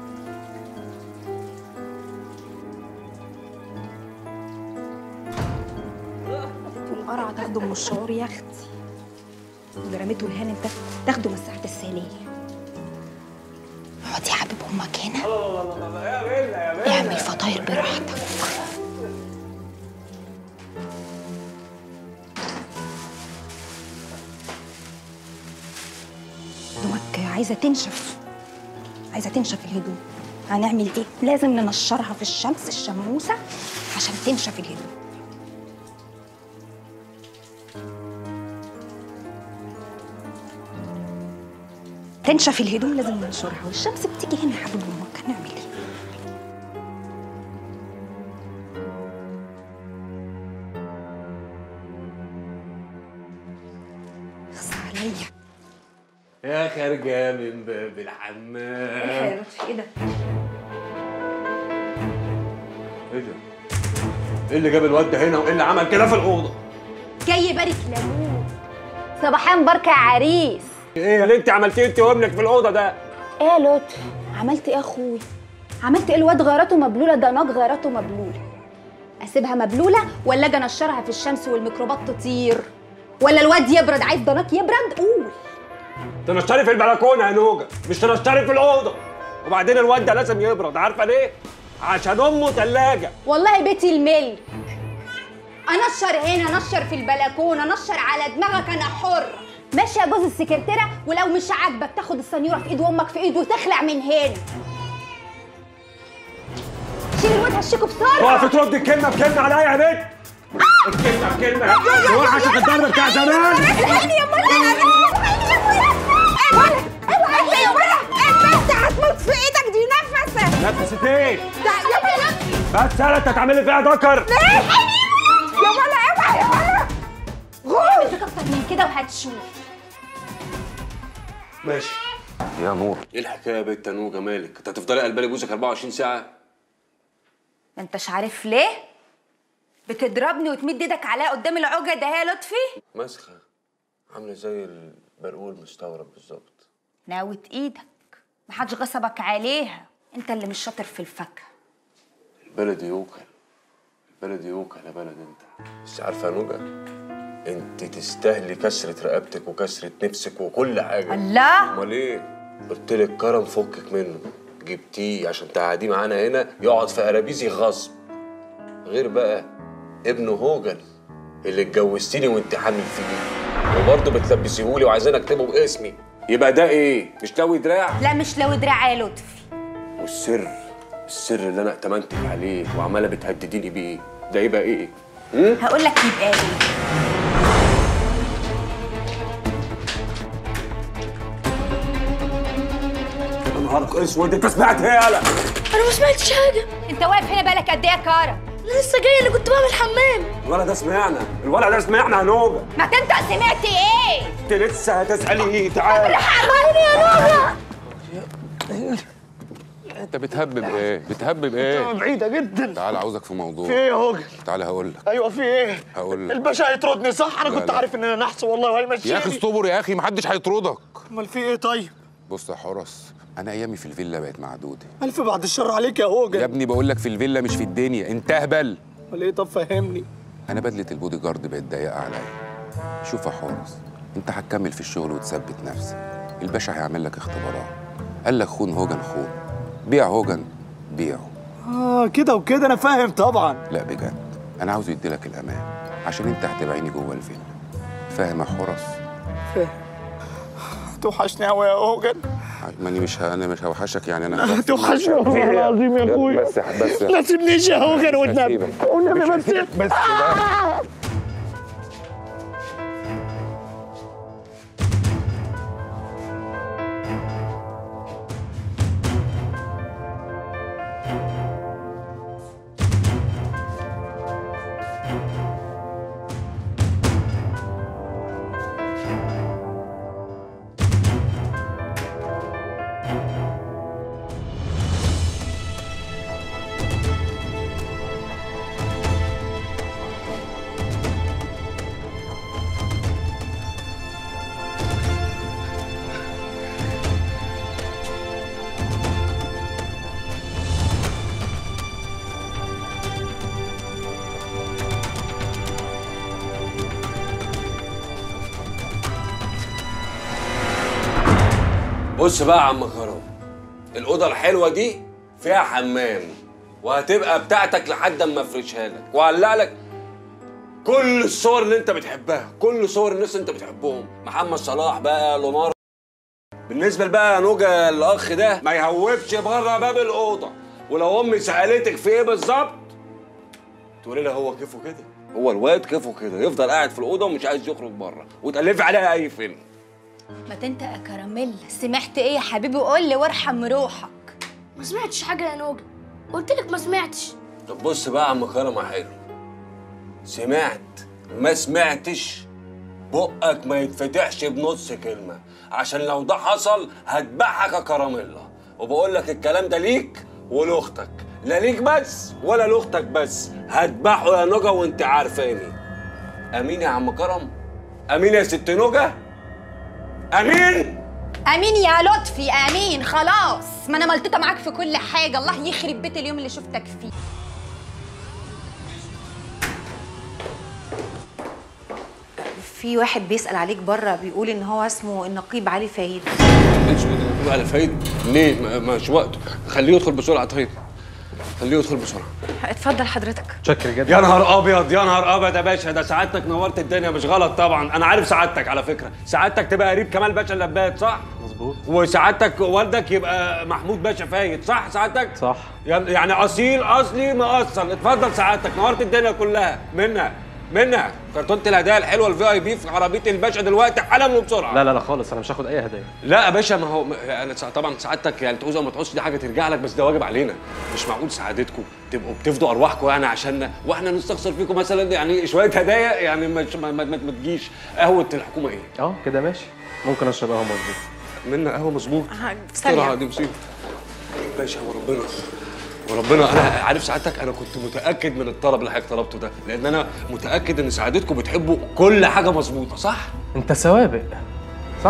والقرع تاخده من الشعور يا اختي اللي رميته الهانم ده تاخده من ساعة الثانية اقعد يا حبيب امك هنا اعمل فطاير براحتك دمك عايزة تنشف عايزه تنشف الهدوم هنعمل ايه لازم ننشرها في الشمس الشموسه عشان تنشف الهدوم تنشف الهدوم لازم ننشرها والشمس بتيجي هنا يا حبيب امك هنعمل ايه خص عليا يا خارجة من باب الحمام ايه ده ايه ده؟ ايه اللي جاب الواد ده هنا وايه اللي عمل كده في الأوضة؟ جاي يبارك لابوه صباحين بركه يا عريس ايه اللي انت عملتيه انت وابنك في الأوضة ده؟ ايه يا لطفي عملت ايه يا اخوي عملت ايه الواد غيرته مبلوله ده ناج غيرته مبلوله اسيبها مبلوله ولا اجي انشرها في الشمس والميكروبات تطير ولا الواد يبرد عايز ضناك يبرد قول تنشري في البلكونة يا نوجة مش تنشري في الأوضة وبعدين الواد ده لازم يبرد عارفة ليه؟ عشان أمه تلاجة والله بيتي الملك انشر هنا انشر في البلكونه انشر على دماغك انا حر ماشي يا جوز السكرتيره ولو مش عاجبك تاخد السنيوره في ايد امك في ايد وتخلع من هنا شيل الواد هشيكوا بسرعه واقف ترد الكلمة بكلمة عليا يا بنت الكلمة بكلمة وحشك الضرب بتاع زمان الحقني يا ملا اوعى يا ملا انت هتموت في ايدك دي نفسك نفست ايه؟ ده يا ملا بس يالا انت تعملي فيها ذكر الحقني يا ملا اوعى يا ملا غور اكتر من كده وهتشوف ماشي يا نور ايه الحكاية يا بنت يا نوجة مالك؟ انت هتفضلي قلبالي جوزك 24 ساعة؟ ما انتش عارف ليه بتضربني وتمد ايدك عليا قدام العجة ده يا لطفي مسخة عاملة زي البرقول مستورد بالظبط ناوت ايدك محدش غصبك عليها انت اللي مش شاطر في الفكه البلد يوكل البلد يوكل يا بلد انت بس عارفة يا نوجة انت تستاهلي كسرة رقبتك وكسرة نفسك وكل حاجة الله امال ايه؟ قلت لك كرم فكك منه جبتيه عشان تقعديه معانا هنا يقعد في قرابيزي غصب غير بقى ابنه هوجل اللي اتجوزتيني وانت حامل فيه وبرضه بتلبسيهولي وعايزين اكتبه باسمي يبقى ده ايه؟ مش لوي دراع؟ لا مش لو دراع يا لطفي والسر السر اللي انا ائتمنتك عليه وعماله بتهدديني بيه ده يبقى ايه؟ هم؟ هقول لك يبقى ايه يا نهارك اسود انت سمعت ايه يالا؟ انا ما سمعتش حاجه انت واقف هنا بقالك قد ايه يا كارم لسه جاي اللي كنت بعمل حمام الولد ده سمعنا الولد ده سمعنا يا نوجة ما انت سمعت ايه انت لسه هتسألي تعالى حمامي يا نوجة انت بتهبب ايه؟ بتهبب ايه؟ بعيدة جدا تعال عاوزك في موضوع في ايه يا هوجل؟ تعال هقول لك ايوه في ايه؟ هقول لك الباشا هيطردني صح؟ انا لا، كنت لا. عارف ان انا نحس والله وهيمشيني يا اخي اصبر يا اخي محدش هيطردك امال في ايه طيب؟ بص يا حرس انا ايامي في الفيلا بقت معدوده الف بعد الشر عليك يا هوجل يا ابني بقول لك في الفيلا مش في الدنيا انت اهبل امال ايه طب فهمني انا بدله البودي جارد بقت ضيقه عليا شوف يا حورس انت هتكمل في الشغل وتثبت نفسك الباشا هيعمل لك اختبارات قال لك خون هوجن خون بيع هوجن بيعه اه كده وكده انا فاهم طبعا لا بجد انا عاوز يديلك الامان عشان انت هتبعيني جوه الفيلا فاهم يا حورس فاهم توحشني قوي يا هوجن ماني مش ه... انا مش هوحشك يعني انا توحشني والله العظيم يا اخويا بس بس لا تسيبنيش يا هوجن والنبي هسيبك. والنبي مش ما هسيبك. تسيب بس آه. بص بقى يا عم كرم الأوضة الحلوة دي فيها حمام وهتبقى بتاعتك لحد اما افرشها لك وهعلق لك كل الصور اللي انت بتحبها كل صور الناس اللي انت بتحبهم محمد صلاح بقى لونار بالنسبه بقى يا نوجه الاخ ده ما يهوبش بره باب الاوضه ولو امي سالتك في ايه بالظبط تقولي لها هو كيفه كده هو الواد كيفه كده يفضل قاعد في الاوضه ومش عايز يخرج بره وتالفي عليها اي فيلم ما انت يا كراميل سمعت ايه يا حبيبي قول لي وارحم روحك ما سمعتش حاجه يا نوجه قلت لك ما سمعتش طب بص بقى يا عم كرم يا حلو سمعت ما سمعتش بقك ما يتفتحش بنص كلمة عشان لو ده حصل هتبعك يا كراميلا وبقول لك الكلام ده ليك ولأختك لا ليك بس ولا لأختك بس هتبعه يا نجا وانت عارفاني أمين يا عم كرم أمين يا ست نجا أمين امين يا لطفي امين خلاص ما انا ملطوطه معاك في كل حاجه الله يخرب بيت اليوم اللي شفتك فيه في واحد بيسأل عليك بره بيقول ان هو اسمه النقيب علي فايد اسود على فايد ليه ما- مش وقته خليه يدخل بسرعة طيب خليه يدخل بسرعة اتفضل حضرتك شكر جدا يا نهار ابيض يا نهار ابيض يا باشا ده سعادتك نورت الدنيا مش غلط طبعا انا عارف سعادتك على فكره سعادتك تبقى قريب كمال باشا اللبات صح مظبوط وسعادتك والدك يبقى محمود باشا فايد صح سعادتك صح يعني اصيل اصلي مقصر اتفضل سعادتك نورت الدنيا كلها منها منها كرتونه الهدايا الحلوه الفي اي بي في عربيه الباشا دلوقتي حالا وبسرعه لا لا لا خالص انا مش هاخد اي هدايا لا يا باشا ما هو ما- انا سع- طبعا سعادتك يعني تعوز او ما تعوزش دي حاجه ترجع لك بس ده واجب علينا مش معقول سعادتكم تبقوا بتفدوا ارواحكم يعني عشاننا واحنا نستخسر فيكم مثلا يعني شويه هدايا يعني مش ما, ما, ما, ما تجيش قهوه الحكومه ايه؟ اه كده ماشي ممكن اشرب قهوه مظبوط منا قهوه مظبوط ثانية. بسرعه دي مصيبه باشا وربنا وربنا انا عارف سعادتك انا كنت متاكد من الطلب اللي حضرتك طلبته ده لان انا متاكد ان سعادتكم بتحبوا كل حاجه مظبوطه صح؟ انت سوابق صح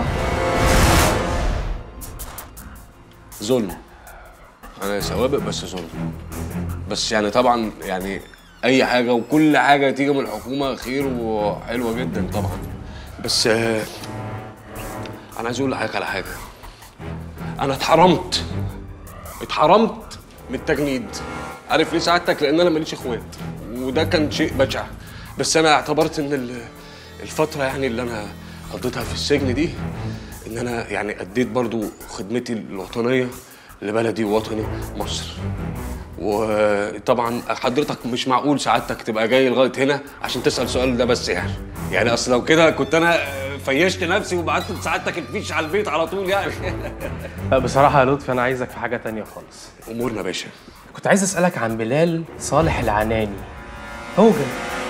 ظلم انا سوابق بس ظلم بس يعني طبعا يعني اي حاجه وكل حاجه تيجي من الحكومه خير وحلوه جدا طبعا بس آه، انا عايز اقول لحضرتك على حاجه انا اتحرمت اتحرمت من التجنيد عارف ليه سعادتك لان انا ماليش اخوات وده كان شيء بشع بس انا اعتبرت ان ال- الفتره يعني اللي انا قضيتها في السجن دي ان انا يعني اديت برضو خدمتي الوطنيه لبلدي ووطني مصر وطبعا حضرتك مش معقول سعادتك تبقى جاي لغايه هنا عشان تسال السؤال ده بس يعني يعني اصل لو كده كنت انا فيشت نفسي وبعت لسعادتك الفيش على البيت على طول يعني لا بصراحه يا لطفي انا عايزك في حاجه تانية خالص امورنا يا باشا كنت عايز اسالك عن بلال صالح العناني هوجن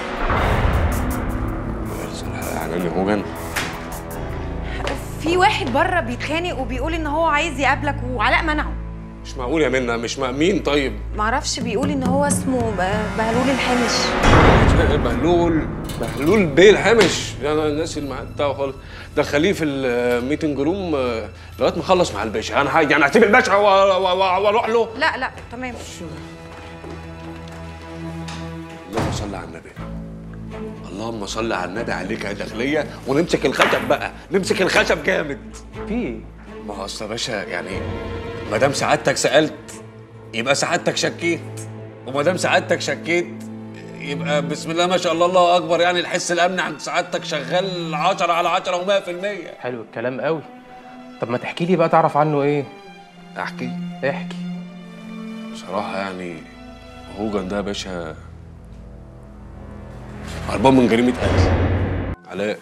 عناني هوجن في واحد بره بيتخانق وبيقول ان هو عايز يقابلك وعلاء منعه مش معقول يا منى مش مع مين طيب معرفش بيقول ان هو اسمه ب- بهلول الحمش بهلول بهلول بيه الحمش انا الناس اللي معاه بتاعه خالص دخليه في الميتنج روم آه، لغايه ما اخلص مع الباشا انا هاجي يعني هسيب الباشا و- و- و- واروح له لا لا تمام اللهم صل على النبي اللهم صل على النبي عليك يا داخليه ونمسك الخشب بقى نمسك الخشب جامد في ما هو اصل يا باشا يعني ما دام سعادتك سالت يبقى سعادتك شكيت وما دام سعادتك شكيت يبقى بسم الله ما شاء الله الله اكبر يعني الحس الامني عند سعادتك شغال 10 على 10 و100% حلو الكلام قوي طب ما تحكي لي بقى تعرف عنه ايه احكي احكي بصراحه يعني هوجن ده يا باشا هربان من جريمه قتل علاء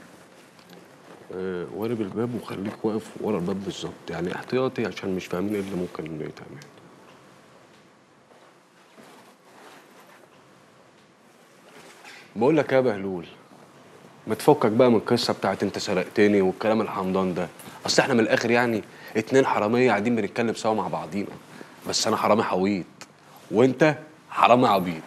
آه، وارب الباب وخليك واقف ورا الباب بالظبط يعني احتياطي عشان مش فاهمين ايه اللي ممكن يتعمل بقول لك يا بهلول ما تفكك بقى من القصه بتاعت انت سرقتني والكلام الحمضان ده اصل احنا من الاخر يعني اتنين حراميه قاعدين بنتكلم سوا مع بعضينا بس انا حرامي حويط وانت حرامي عبيط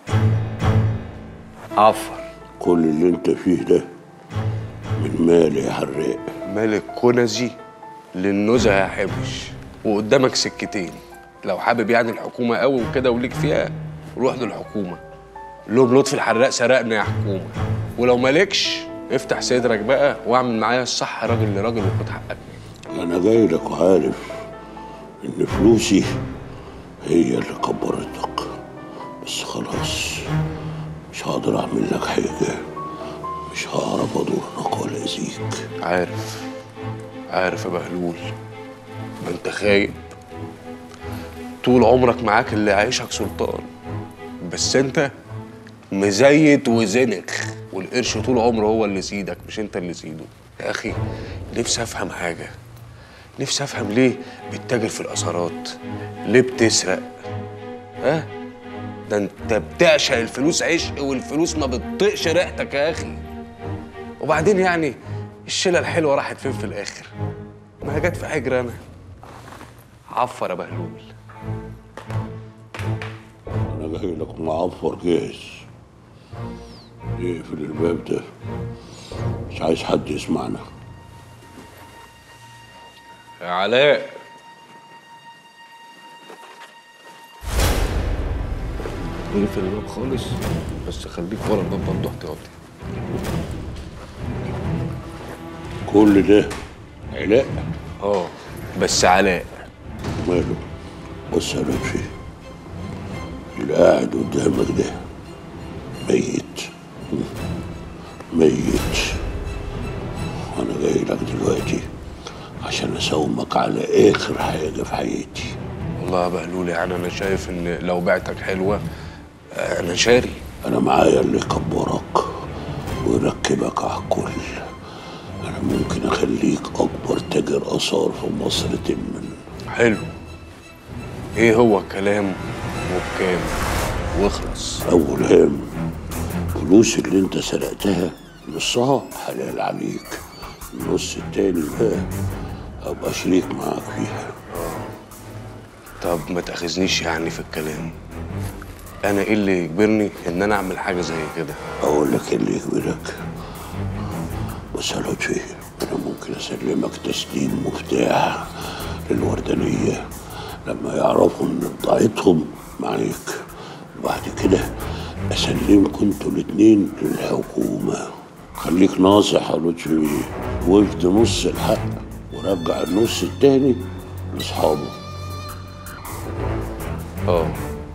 عفر كل اللي انت فيه ده من مالي يا حراق مالك كنزي للنزهه يا حبش وقدامك سكتين لو حابب يعني الحكومه قوي وكده وليك فيها روح للحكومه لهم لطفي الحراق سرقنا يا حكومه ولو مالكش افتح صدرك بقى واعمل معايا الصح راجل لراجل وخد حقك انا جاي لك وعارف ان فلوسي هي اللي كبرتك بس خلاص مش هقدر اعمل لك حاجه مش هعرف اضرك ولا اذيك عارف عارف يا بهلول ما انت خايب طول عمرك معاك اللي عايشك سلطان بس انت مزيت وزنخ والقرش طول عمره هو اللي سيدك مش انت اللي سيده يا اخي نفسي افهم حاجه نفسي افهم ليه بتتاجر في الاثارات ليه بتسرق ها ده انت بتعشق الفلوس عشق والفلوس ما بتطيقش ريحتك يا اخي وبعدين يعني الشله الحلوه راحت فين في الاخر ما هي جت في حجر انا عفر يا بهلول انا جاي لك معفر جاهز اقفل الباب ده مش عايز حد يسمعنا يا علاء اقفل الباب خالص بس خليك ورا الباب برضه احتياطي كل ده علاء اه بس علاء ماله بص يا لطفي اللي قاعد قدامك ده ميت ميت وانا جاي لك دلوقتي عشان اسومك على اخر حاجه في حياتي والله يا بهلول يعني انا شايف ان لو بعتك حلوه آه، انا شاري انا معايا اللي يكبرك ويركبك على الكل انا ممكن اخليك اكبر تاجر اثار في مصر تما حلو ايه هو الكلام وبكام واخلص اول هام فلوس اللي انت سرقتها نصها حلال عليك النص التاني بقى ابقى شريك معاك فيها طب ما تاخذنيش يعني في الكلام انا ايه اللي يجبرني ان انا اعمل حاجه زي كده اقول لك إيه اللي يجبرك بس يا لطفي انا ممكن اسلمك تسليم مفتاح للوردانيه لما يعرفوا ان بضاعتهم معاك وبعد كده اسلمكم انتوا الاتنين للحكومه خليك ناصح يا لطفي وفد نص الحق ورجع النص التاني لاصحابه اه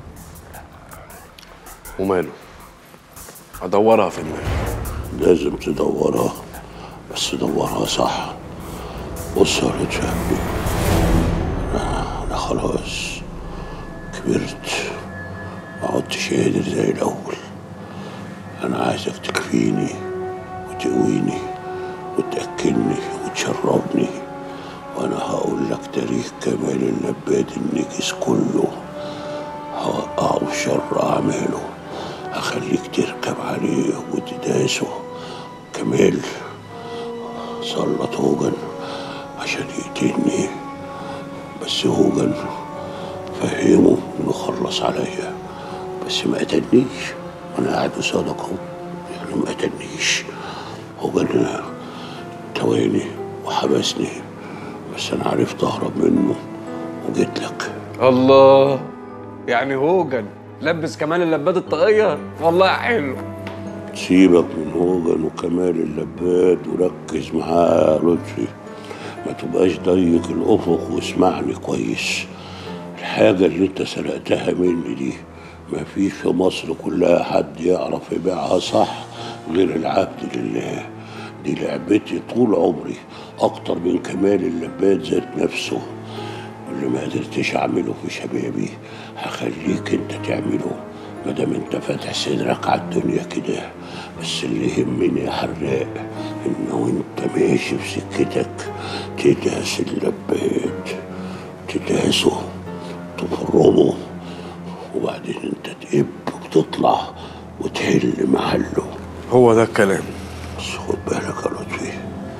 وماله ادورها في دماغي لازم تدورها بس دورها صح بص يا لطفي يا ابني انا أنا خلاص كبرت ما عدتش قادر زي الاول انا عايزك تكفيني وتقويني وتاكلني وتشربني وانا هقول لك تاريخ كمال اللباد النجس كله هوقعه في شر اعماله هخليك تركب عليه وتداسه كمال سلط هوجن عشان يقتلني بس هوجن فهمه انه خلص عليا بس ما قتلنيش وانا قاعد قصادك اهو يعني ما قتلنيش هوجن تواني وحبسني بس انا عرفت اهرب منه وجيت لك الله يعني هوجن لبس كمان اللبات الطاقيه والله حلو سيبك من هوجن وكمال اللباد وركز معاه يا لطفي ما تبقاش ضيق الافق واسمعني كويس الحاجة اللي انت سرقتها مني دي ما فيش في مصر كلها حد يعرف يبيعها صح غير العبد لله دي لعبتي طول عمري اكتر من كمال اللباد ذات نفسه واللي ما قدرتش اعمله في شبابي هخليك انت تعمله مادام انت فاتح صدرك على الدنيا كده بس اللي يهمني يا حراق ان وانت ماشي في سكتك تداس اللباد تداسه تفرمه وبعدين انت تقب وتطلع وتحل محله هو ده الكلام بس خد بالك يا لطفي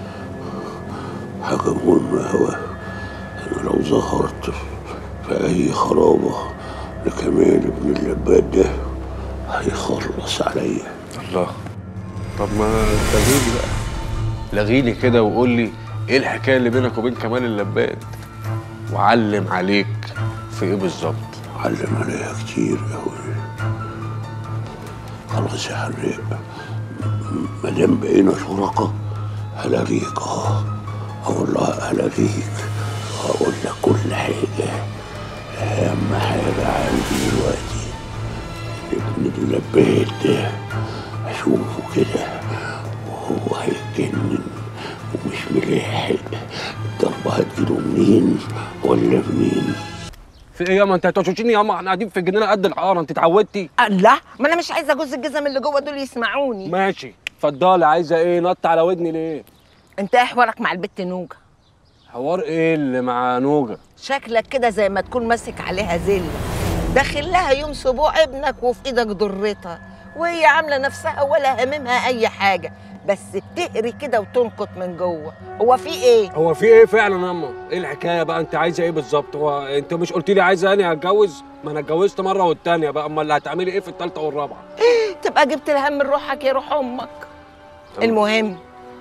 حاجة مهمة أوي أنا لو ظهرت في أي خرابة لكمال ابن اللباد ده هيخلص عليا الله طب ما لغيلي بقى لغيلي كده وقول لي ايه الحكايه اللي بينك وبين كمال اللباد وعلم عليك في ايه بالظبط علم عليها كتير أوي خلاص يا حراق ما دام بقينا شركاء هلاقيك اه اه والله هلاقيك هقول لك كل حاجة أهم حاجة عندي دلوقتي ابن اللباد ده أشوفه كده وهو هيتجنن ومش ملاحق وهتجيله منين ولا منين في ايه ياما انت هتوشوشيني ياما احنا قاعدين في الجنينه قد الحاره انت اتعودتي الله ما انا مش عايزه جوز الجزم اللي جوه دول يسمعوني ماشي اتفضلي عايزه ايه نط على ودني ليه انت ايه حوارك مع البت نوجه حوار ايه اللي مع نوجه شكلك كده زي ما تكون ماسك عليها زله داخل لها يوم سبوع ابنك وفي ايدك ضرتها وهي عامله نفسها ولا هاممها اي حاجه بس بتقري كده وتنكت من جوه هو في ايه هو في ايه فعلا ياما ايه الحكايه بقى انت عايزه ايه بالظبط هو انت مش قلت لي عايزه اني اتجوز ما انا اتجوزت مره والتانيه بقى امال اللي هتعملي ايه في التالته والرابعه تبقى جبت الهم من روحك يا روح امك المهم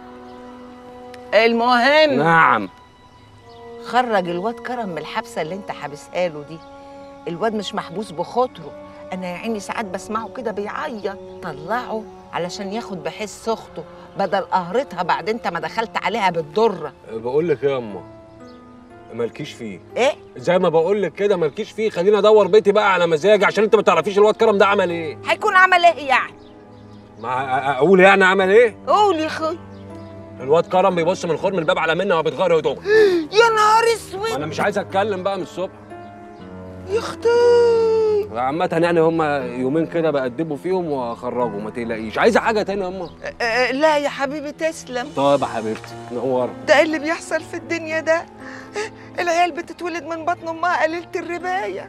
المهم نعم خرج الواد كرم من الحبسه اللي انت حابسها له دي الواد مش محبوس بخاطره انا يا عيني ساعات بسمعه كده بيعيط طلعه علشان ياخد بحس اخته بدل قهرتها بعد انت ما دخلت عليها بالضره بقول لك ايه يا اما مالكيش فيه ايه زي ما بقول لك كده مالكيش فيه خليني ادور بيتي بقى على مزاجي عشان انت ما تعرفيش الواد كرم ده عمل ايه هيكون عمل ايه يعني ما اقول يعني عمل ايه قول يا اخوي الواد كرم بيبص من خرم الباب على منى وهو بتغير هدومها يا نهار اسود انا مش عايز اتكلم بقى من الصبح يا اختي عامة يعني هم يومين كده بقدبوا فيهم واخرجوا ما تقلقيش عايزة حاجة تاني يا اما أه لا يا حبيبي تسلم طيب يا حبيبتي نور ده إيه اللي بيحصل في الدنيا ده العيال بتتولد من بطن امها قليله الربايه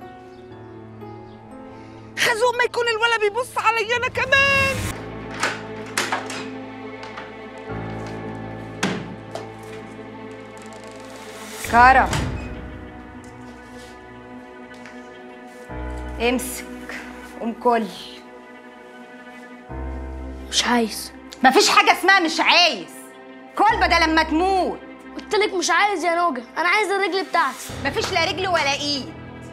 خازوق ما يكون الولد بيبص عليا انا كمان كرم امسك قوم كل مش عايز مفيش حاجه اسمها مش عايز كل بدل لما تموت قلت لك مش عايز يا نوجه انا عايز الرجل بتاعتي مفيش لا رجل ولا ايد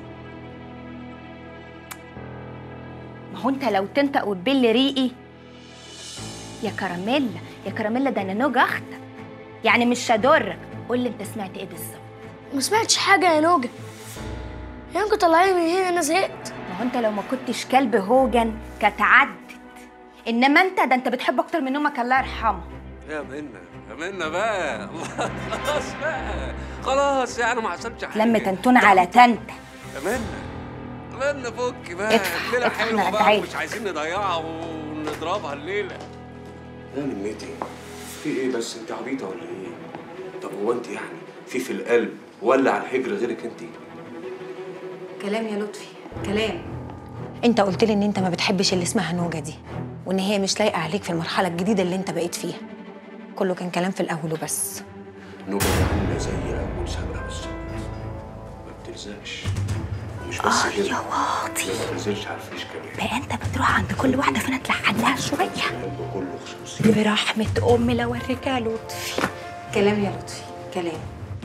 ما هو انت لو تنطق وتبل ريقي يا كراميلا يا كراميلا ده انا نوجه اختك يعني مش هضرك قول لي انت سمعت ايه بالظبط ما سمعتش حاجه يا نوجه يا انكم طالعين من هنا انا زهقت ما هو انت لو ما كنتش كلب هوجن كانت عدت انما انت ده انت بتحبه اكتر من امك الله يرحمه يا منى يا منى بقى الله خلاص بقى خلاص يعني ما حصلش حاجة لما تنتون على تنت يا منى منى فك بقى ادفع، الليلة ادفع، حلوة أنا بقى أدعيلك. ومش عايزين نضيعها ونضربها الليلة يا نميتي في ايه بس انت عبيطة ولا ايه؟ طب هو انت يعني في في القلب ولا على الحجر غيرك انت؟ كلام يا لطفي كلام انت قلت لي ان انت ما بتحبش اللي اسمها نوجه دي وان هي مش لايقه عليك في المرحله الجديده اللي انت بقيت فيها كله كان كلام في الاول وبس نوبة عاملة زي أول سابقة بالظبط ما بتلزقش مش بس آه كده يا واطي. ما بتنزلش على الفيش كمان بقى انت بتروح عند كل واحده فانا تلحق لها شويه القلب كله خصوصي برحمه امي لو اوريك يا لطفي كلام يا لطفي كلام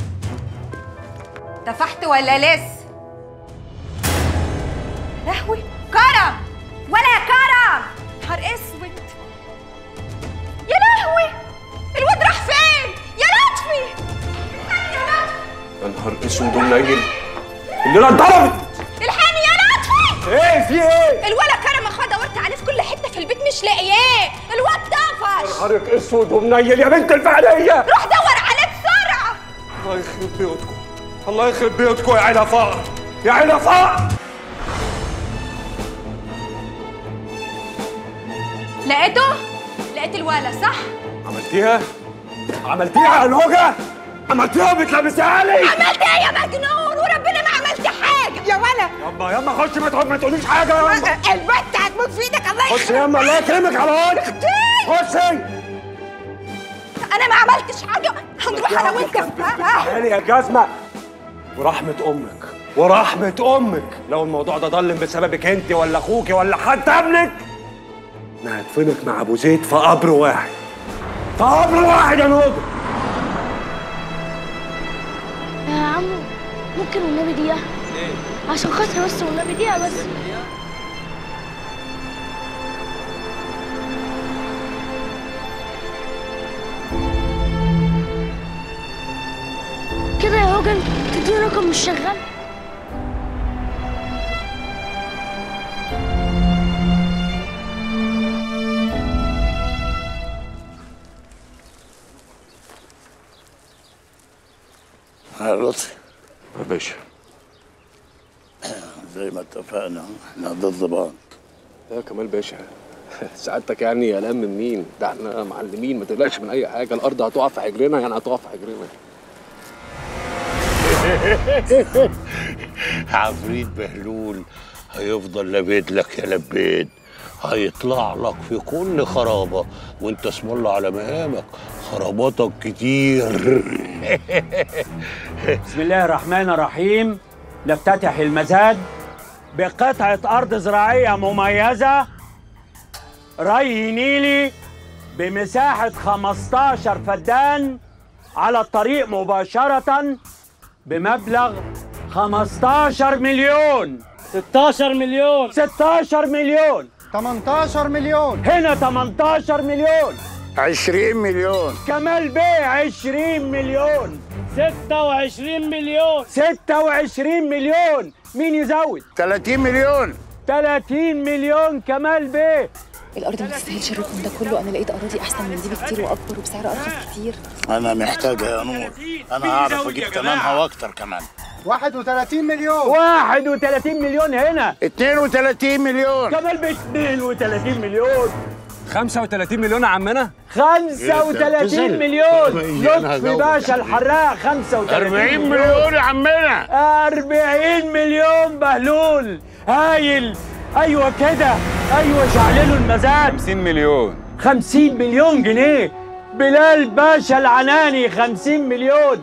تفحت ولا لسه لهوي كرم ولا يا كرم نهار اسود يا لهوي الواد راح فين يا لطفي يا نهار اسود ومنيل الليلة اتضربت الحقني يا لطفي ايه في ايه؟ الولا كرم اخويا دورت عليه في كل حته في البيت مش لاقياه الواد طفش نهارك اسود ومنيل يا بنت الفعلية روح دور عليه بسرعه الله يخرب بيوتكم الله يخرب بيوتكم يا عيلة فقر يا عيلة فقر لقيته لقيت الولا صح عملتيها؟ عملتيها يا نوجة؟ عملتيها بتلبسها لي؟ عملت ايه يا مجنون وربنا ما عملت حاجه يا ولا يما يما خش ما تقعد ما تقوليش حاجة يا يما البت هتموت في ايدك الله خش يما الله يكرمك على وجهك خشي انا ما عملتش حاجه هنروح انا وانت في تعالي يا جزمة ورحمة أمك ورحمة أمك لو الموضوع ده ضلم بسببك أنت ولا أخوكي ولا حتى ابنك أنا هدفنك مع أبو زيد في قبر واحد في قبر واحد يا نوجة يا عمو ممكن والنبي دقيقه عشان خاطر بس والنبي دقيقه بس كده يا هوجن تديني رقم مش شغال زي ما اتفقنا احنا ضد بعض يا كمال باشا سعادتك يعني قلقان من مين؟ ده احنا معلمين ما تقلقش من اي حاجه الارض هتقع في حجرنا يعني هتقع في حجرنا عفريت بهلول هيفضل لبيد لك يا لبيد هيطلع لك في كل خرابة وانت اسم الله على مقامك خراباتك كتير بسم الله الرحمن الرحيم نفتتح المزاد بقطعة أرض زراعية مميزة ري نيلي بمساحة 15 فدان على الطريق مباشرة بمبلغ 15 مليون 16 مليون 16 مليون 18 مليون هنا 18 مليون 20 مليون كمال بيه 20 مليون 26 مليون 26 مليون مين يزود 30 مليون 30 مليون كمال بيه الارض ما تستاهلش الرقم ده كله انا لقيت اراضي احسن من دي بكتير واكبر وبسعر ارخص كتير انا محتاجها يا نور انا هعرف اجيب ثمنها واكتر كمان 31 مليون 31 مليون هنا 32 مليون كمال ب 32 مليون 35 مليون يا عمنا 35 مليون لطفي باشا الحراق 35 40 مليون يا عمنا 40 مليون بهلول هايل ايوه كده ايوه شعللوا المزاد 50 مليون 50 مليون جنيه بلال باشا العناني 50 مليون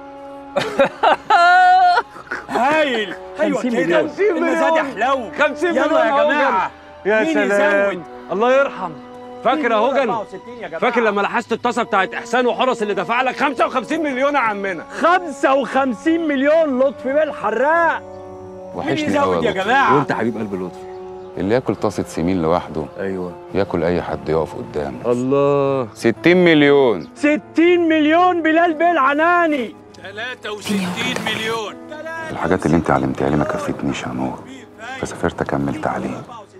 هايل ايوه 50 كده مليون. 50 مليون. المزاد يحلو 50 يلا مليون يا يا جماعه هوجن. يا مين سلام. يزود الله يرحم فاكر يا هوجن 64 يا جماعة. فاكر لما لحست الطاسه بتاعت احسان وحرس اللي دفع لك 55 مليون يا عمنا 55 مليون لطفي بيه الحراق وحشني يزود قوي يا جماعة؟ وانت حبيب قلب لطفي اللي ياكل طاسه سمين لوحده ايوه ياكل اي حد يقف قدامه الله 60 مليون 60 مليون بلال بيه العناني 63 مليون الحاجات اللي انت علمتها لي ما كفتنيش يا نور فسافرت اكمل تعليم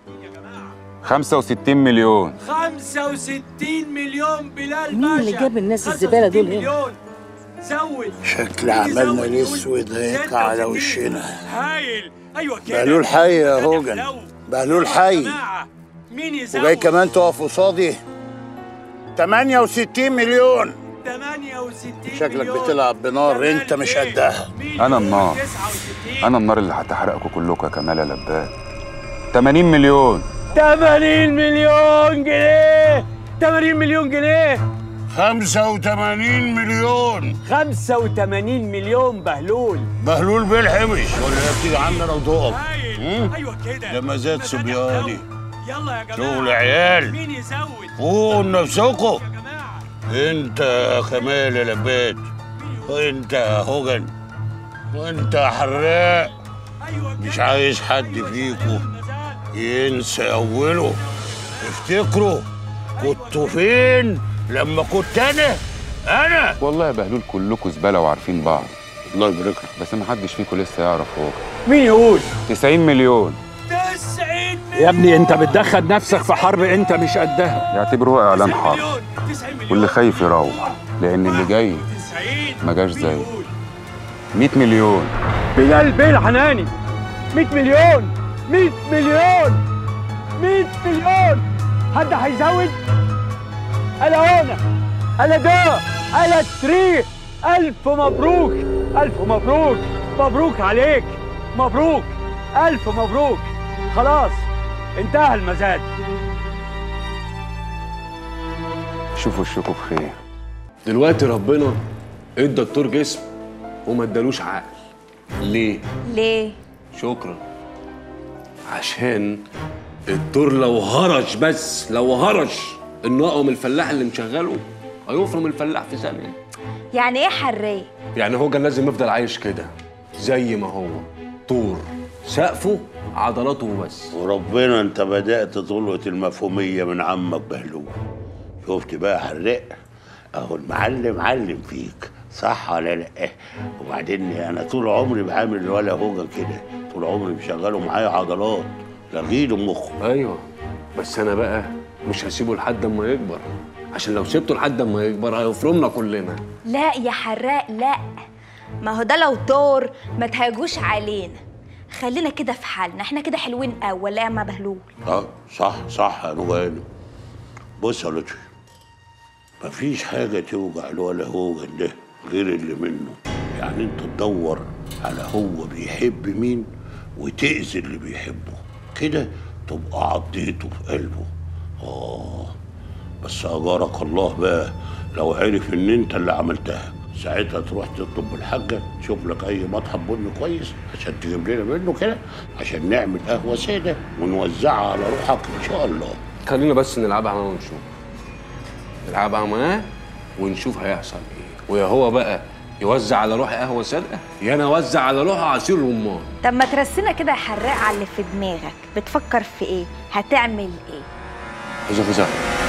65 مليون 65 مليون بلال مين اللي جاب الناس الزبالة دول هنا؟ مليون زود شكل عملنا الاسود هيقع على وشنا هايل ايوه كده بهلول حي يا هوجن بهلول حي مين يزود وجاي كمان تقف قصادي 68 مليون 68 شكلك بتلعب بنار انت مش قدها انا النار انا النار اللي هتحرقكم كلكم يا كمال يا لباد 80 مليون 80 مليون جنيه 80 مليون جنيه 85 مليون 85 مليون بهلول بهلول بالحمش ولا بتيجي عندنا وتقف ايوه كده ده مزاد صبياني يلا يا جماعه شغل عيال مين يزود قولوا نفسكم انت يا كمال يا لباد وانت يا هوجن وانت يا حراق مش عايز حد فيكم ينسى اوله افتكروا كنتوا فين لما كنت انا انا والله يا بهلول كلكم زباله وعارفين بعض الله يبارك لك بس ما حدش فيكم لسه يعرف هو مين يقول 90 مليون 90 يا ابني انت بتدخل نفسك في حرب انت مش قدها يعتبروها اعلان حرب واللي خايف يروح لان اللي جاي ما جاش زي 100 مليون بلال بيه العناني 100 مليون 100 مليون 100 مليون حد هيزود انا هنا انا ده انا تري الف مبروك الف مبروك مبروك عليك مبروك الف مبروك خلاص انتهى المزاد شوفوا وشكم بخير دلوقتي ربنا ادى الدكتور جسم وما ادالوش عقل ليه ليه؟ شكرا عشان الدور لو هرش بس لو هرش انه اقوم الفلاح اللي مشغله هيفرم الفلاح في ثانيه يعني ايه حرية؟ يعني هو كان لازم يفضل عايش كده زي ما هو طور سقفه عضلاته وبس وربنا انت بدأت تلقط المفهومية من عمك بهلول شفت بقى حراق اهو المعلم علم فيك صح ولا لا وبعدين انا طول عمري بعامل ولا هوجة كده طول عمري مشغله معايا عضلات لغيله مخه ايوه بس انا بقى مش هسيبه لحد اما يكبر عشان لو سبته لحد اما يكبر هيفرمنا كلنا لا يا حراق لا ما هو ده لو دور ما تهاجوش علينا خلينا كده في حالنا احنا كده حلوين قوي ولا يا اما بهلول اه صح صح يا نغانم بص يا لطفي مفيش حاجة توجع الولا هوجن ده غير اللي منه يعني انت تدور على هو بيحب مين وتأذي اللي بيحبه كده تبقى عضيته في قلبه اه بس أجارك الله بقى لو عرف ان انت اللي عملتها ساعتها تروح تطلب من الحاجة تشوف لك أي مطحن بن كويس عشان تجيب لنا منه كده عشان نعمل قهوة سادة ونوزعها على روحك إن شاء الله خلينا بس نلعبها معاه ونشوف نلعبها معاه ونشوف هيحصل ايه ويا هو بقى يوزع على روحي قهوه ساده يا انا اوزع على روحي عصير رمان طب ما ترسينا كده يا حراق على اللي في دماغك بتفكر في ايه هتعمل ايه خذ خذ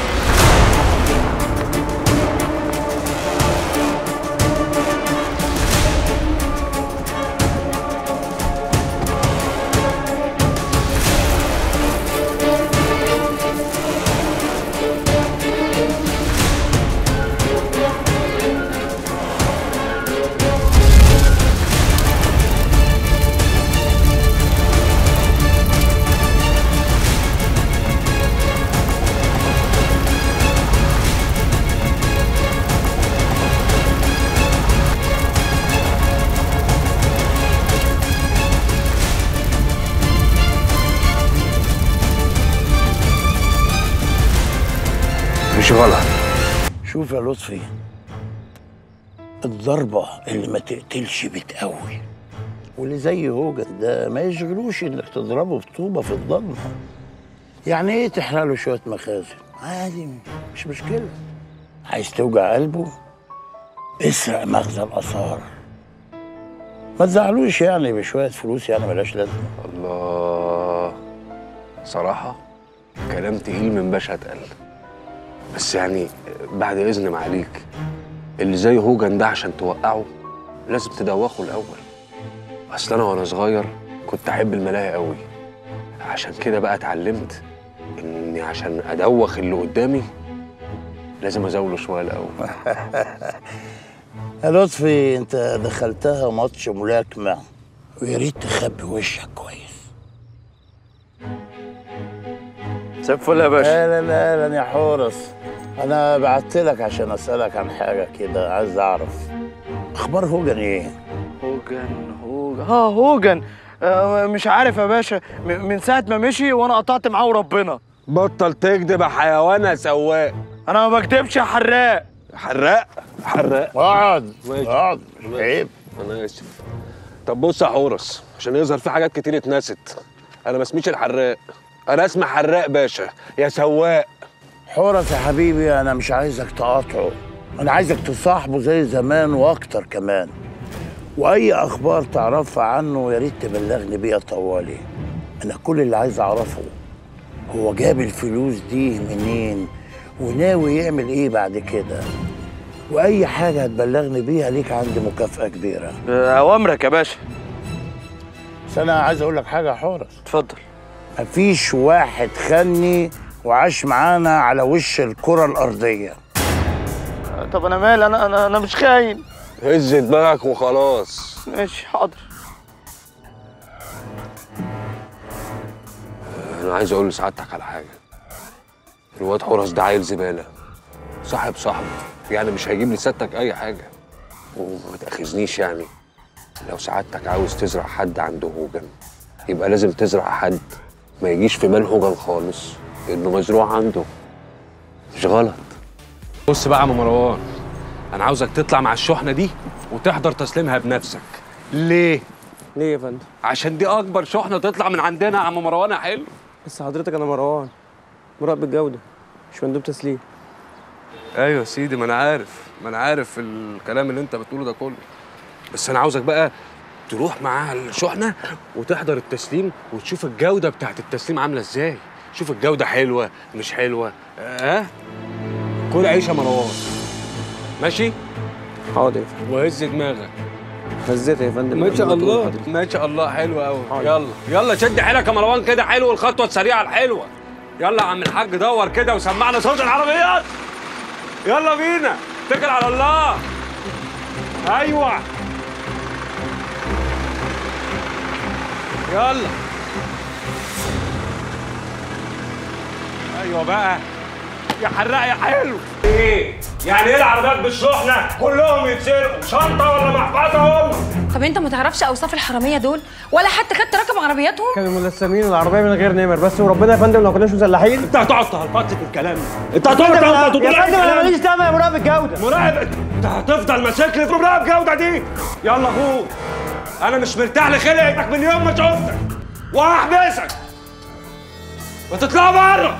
مش غلط شوف يا لطفي الضربة اللي ما تقتلش بتقوي واللي زي هوجن ده ما يشغلوش انك تضربه بطوبة في الضلمة يعني ايه تحرق له شوية مخازن عادي مش مشكلة عايز توجع قلبه اسرق مخزن الآثار ما تزعلوش يعني بشوية فلوس يعني ملاش لازمة الله صراحه كلام تقيل من باشا اتقل بس يعني بعد اذن معاليك اللي زي هوجن ده عشان توقعه لازم تدوخه الاول اصل انا وانا صغير كنت احب الملاهي قوي عشان كده بقى اتعلمت اني عشان ادوخ اللي قدامي لازم ازاوله شويه الاول يا لطفي انت دخلتها ماتش ملاكمة ويا ريت تخبي وشك كويس مساء الفل يا باشا لا لا لا يا حورس انا بعت لك عشان اسالك عن حاجه كده عايز اعرف اخبار هوجن ايه هوجن هوجن اه هوجن آه مش عارف يا باشا م- من ساعة ما مشي وانا قطعت معاه وربنا بطل تكذب يا حيوان يا سواق انا ما بكدبش يا حراق حراق حراق اقعد ماشي. اقعد مش عيب انا اسف طب بص يا حورس عشان يظهر في حاجات كتير اتنست انا ما اسميش الحراق انا اسمي حراق باشا يا سواق حورس يا حبيبي انا مش عايزك تقاطعه انا عايزك تصاحبه زي زمان واكتر كمان واي اخبار تعرفها عنه يا ريت تبلغني بيها طوالي انا كل اللي عايز اعرفه هو جاب الفلوس دي منين وناوي يعمل ايه بعد كده واي حاجه هتبلغني بيها ليك عندي مكافاه كبيره اوامرك يا باشا بس انا عايز اقول لك حاجه يا حورس اتفضل مفيش واحد خني وعاش معانا على وش الكره الارضيه طب انا مال انا انا انا مش خاين هز دماغك وخلاص ماشي حاضر انا عايز اقول لسعادتك على حاجه الواد حورس ده عيل زباله صاحب صاحبه يعني مش هيجيب لسيادتك اي حاجه وما تاخذنيش يعني لو سعادتك عاوز تزرع حد عند هوجن يبقى لازم تزرع حد ما يجيش في بال هوجن خالص انه مزروع عنده مش غلط بص بقى يا عم مروان انا عاوزك تطلع مع الشحنه دي وتحضر تسليمها بنفسك ليه ليه يا فندم؟ عشان دي اكبر شحنه تطلع من عندنا يا عم مروان يا حلو بس حضرتك انا مروان مراقب الجودة مش مندوب تسليم ايوه يا سيدي ما انا عارف ما انا عارف الكلام اللي انت بتقوله ده كله بس انا عاوزك بقى تروح معاها الشحنه وتحضر التسليم وتشوف الجوده بتاعت التسليم عامله ازاي شوف الجوده حلوه مش حلوه ها أه؟ كل عيش يا مروان ماشي حاضر وهز دماغك هزيت يا فندم ما شاء الله ما شاء الله حلو قوي يلا يلا شد حيلك يا مروان كده حلو الخطوه السريعه الحلوه يلا يا عم الحاج دور كده وسمعنا صوت العربيات يلا بينا اتكل على الله ايوه يلا ايوه بقى يا حراق يا حلو ايه يعني ايه العربيات بالشحنه كلهم يتسرقوا شنطه ولا محفظه هم طب انت ما تعرفش اوصاف الحراميه دول ولا حتى خدت رقم عربياتهم كانوا ملثمين العربيه من غير نمر بس وربنا يا فندم لو كناش مسلحين انت هتقعد تهلطط في الكلام انت يا هتقعد فندم تهلطط يا وتقول فندم انا الكلام. ماليش دعوه يا مراقب الجوده مراقب انت هتفضل ماسك لي في مراقب جوده دي يلا اخوك انا مش مرتاح لخلقتك من يوم ما شفتك وهحبسك وتطلع بره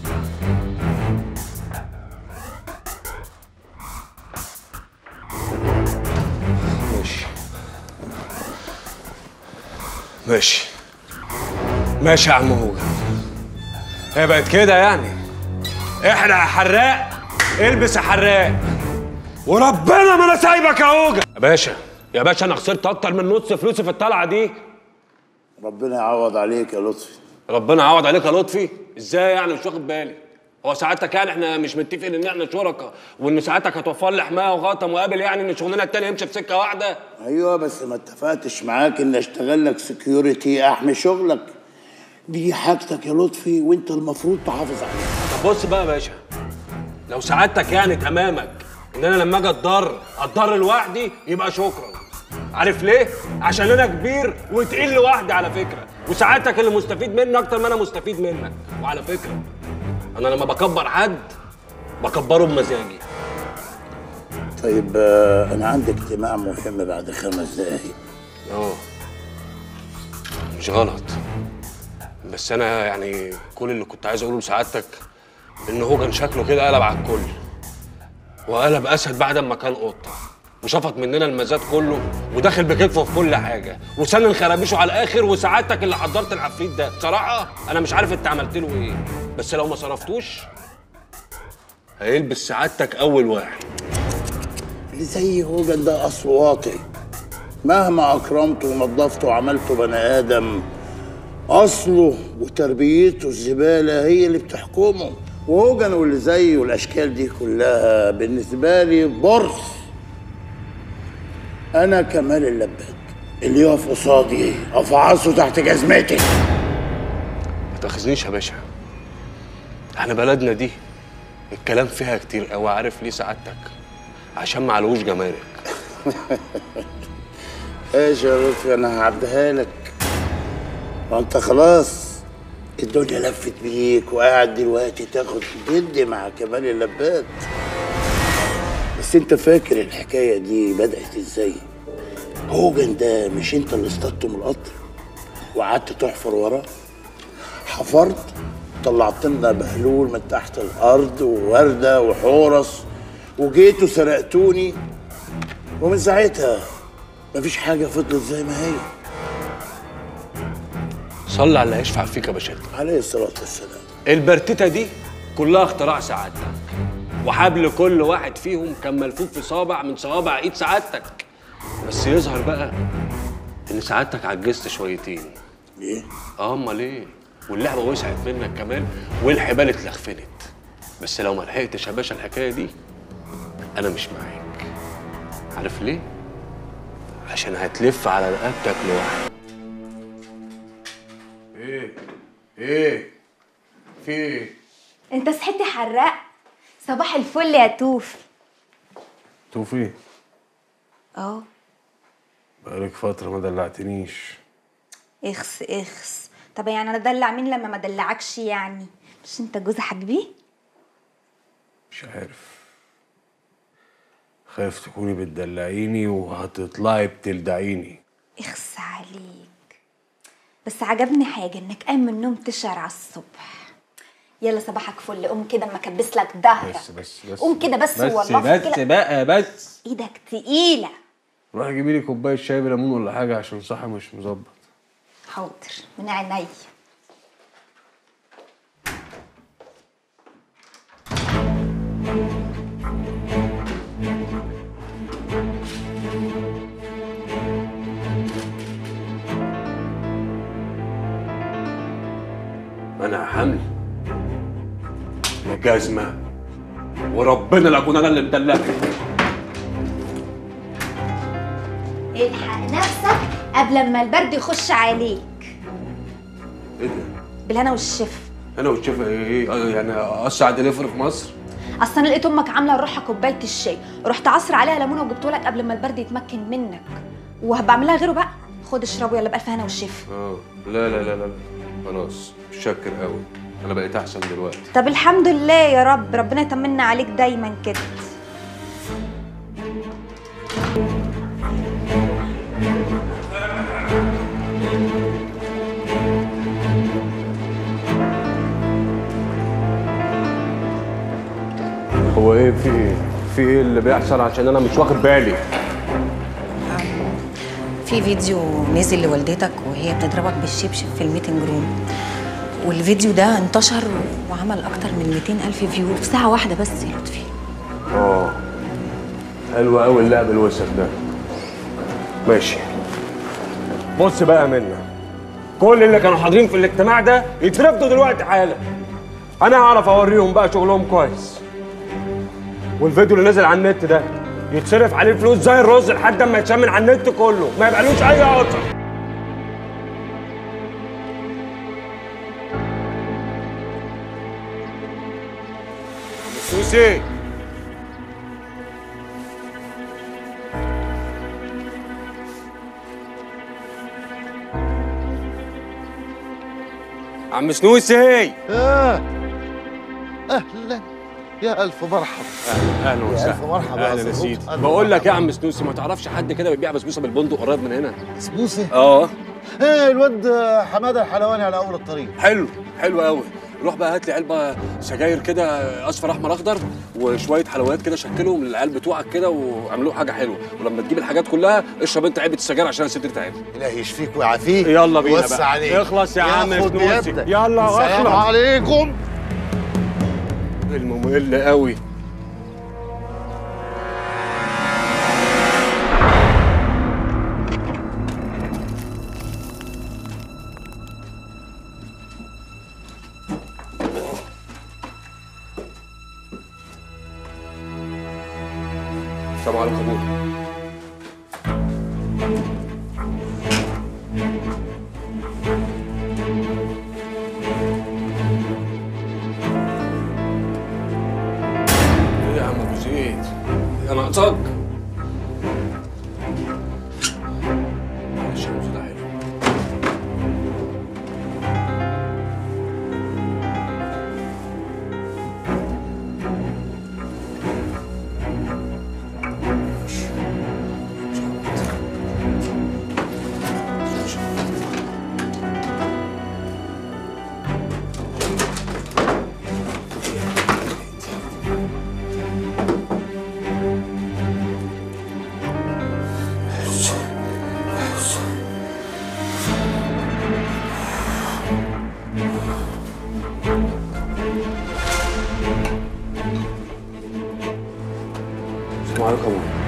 ماشي ماشي ماشي يا عم هوجة هي بقت كده يعني احرق يا حراق البس يا حراق وربنا ما انا سايبك يا هوجة يا باشا يا باشا انا خسرت اكتر من نص فلوسي في الطلعه دي ربنا يعوض عليك يا لطفي ربنا يعوض عليك يا لطفي ازاي يعني مش واخد بالي هو ساعتك يعني احنا مش متفقين ان احنا شركاء وان ساعتك هتوفر لي حمايه وغطم وقابل يعني ان شغلنا التاني يمشي في سكه واحده ايوه بس ما اتفقتش معاك ان اشتغل لك سكيورتي احمي شغلك دي حاجتك يا لطفي وانت المفروض تحافظ عليها طب بص بقى يا باشا لو سعادتك يعني تمامك ان انا لما اجي اتضر اتضر لوحدي يبقى شكرا عارف ليه؟ عشان انا كبير وتقيل لوحدي على فكره وسعادتك اللي مستفيد مني اكتر ما انا مستفيد منك وعلى فكره انا لما بكبر حد بكبره بمزاجي طيب آه، انا عندي اجتماع مهم بعد خمس دقايق اه مش غلط بس انا يعني كل اللي كنت عايز اقوله لسعادتك ان هو كان شكله كده قلب على الكل وقلب اسد بعد ما كان قطه وشفط مننا المزاد كله وداخل بكتفه في كل حاجه وسنن خرابيشه على الاخر وسعادتك اللي حضرت العفريت ده بصراحه انا مش عارف انت عملت له ايه بس لو ما صرفتوش هيلبس سعادتك اول واحد اللي زي هوجن ده اصله واطي مهما اكرمته ونظفته وعملته بني ادم اصله وتربيته الزباله هي اللي بتحكمه وهوجن واللي زيه والاشكال دي كلها بالنسبه لي برص انا كمال اللباد اللي يقف قصادي افعصه تحت جزمتي ما تاخذنيش يا باشا احنا بلدنا دي الكلام فيها كتير قوي عارف ليه سعادتك عشان ما علوش جمارك ايش يا لطفي انا هعديها لك ما انت خلاص الدنيا لفت بيك وقاعد دلوقتي تاخد جد مع كمال اللباد بس انت فاكر الحكايه دي بدات ازاي هوجن ده مش انت اللي اصطدته من القطر وقعدت تحفر وراه حفرت طلعت لنا بهلول من تحت الارض وورده وحورس وجيتوا سرقتوني ومن ساعتها مفيش حاجه فضلت زي ما هي صلي على اللي هيشفع فيك يا باشا عليه الصلاه والسلام البرتيتا دي كلها اختراع سعادتك وحبل كل واحد فيهم كان ملفوف في صابع من صوابع ايد سعادتك بس يظهر بقى ان سعادتك عجزت شويتين ليه؟ اه امال ايه واللعبه وسعت منك كمان والحبال اتلخفنت بس لو ما لحقتش يا باشا الحكايه دي انا مش معاك عارف ليه عشان هتلف على رقبتك لوحدك ايه ايه في ايه انت صحيتي حراق صباح الفل يا توف توفي اه بقالك فتره ما دلعتنيش اخس اخس طب يعني انا ادلع مين لما ما دلعكش يعني مش انت جوز حاجبيه مش عارف خايف تكوني بتدلعيني وهتطلعي بتلدعيني اخس عليك بس عجبني حاجه انك قايم من النوم تشعر على الصبح يلا صباحك فل قوم كده ما كبس لك ظهرك بس بس بس قوم كده بس بس والله بس كده. بقى بس ايدك تقيله روحي جيبي لي كوبايه شاي بليمون ولا حاجه عشان صحي مش مظبط حاضر من عينيا انا حمل يا جزمه وربنا لا اكون انا اللي مدلعك الحق نفسك قبل ما البرد يخش عليك ايه ده بالهنا والشفا انا والشيف ايه إيه؟ يعني اسرع دليفري في مصر اصل انا لقيت امك عامله لروحها كوبايه الشاي رحت عصر عليها ليمونه وجبته لك قبل ما البرد يتمكن منك وهبقى اعملها غيره بقى خد اشربه يلا بالف هنا والشفا اه لا لا لا لا لا. خلاص متشكر قوي انا بقيت احسن دلوقتي طب الحمد لله يا رب ربنا يطمنا عليك دايما كده هو ايه في ايه في ايه اللي بيحصل عشان انا مش واخد بالي في فيديو نزل لوالدتك وهي بتضربك بالشبشب في الميتنج روم والفيديو ده انتشر وعمل اكتر من 200 الف فيو في ساعه واحده بس يا لطفي اه حلو قوي اللعب الوسخ ده ماشي بص بقى منا كل اللي كانوا حاضرين في الاجتماع ده يترفضوا دلوقتي حالا انا هعرف اوريهم بقى شغلهم كويس والفيديو اللي نزل على النت ده يتصرف عليه الفلوس زي الرز لحد اما يتشمل على النت كله ما يبقالوش اي اثر سوسي عم سنوسي آه. اهلا يا الف مرحبا اهلا يا وسهلا ألف مرحبا يا اهلا يا صديق. سيدي ألف بقول لك يا عم سنوسي ما تعرفش حد كده بيبيع بسبوسه بالبندق قريب من هنا بسبوسه اه ايه الواد حماده الحلواني على اول الطريق حلو حلو قوي روح بقى هات لي علبه سجاير كده اصفر احمر اخضر وشويه حلويات كده شكلهم للعيال بتوعك كده واعملوا حاجه حلوه ولما تجيب الحاجات كلها اشرب انت علبه السجاير عشان انا صدري تعب الهي يشفيك ويعافيك يلا بينا وسع بقى. عليك اخلص يا عم ياخد سنوسي. بيدك. يلا السلام اخلص. عليكم الممل قوي السلام عليكم ابوي ايه يا عم ابو زيد يا ناقصك معلش يا أبو زيد، حلو. السلام عليكم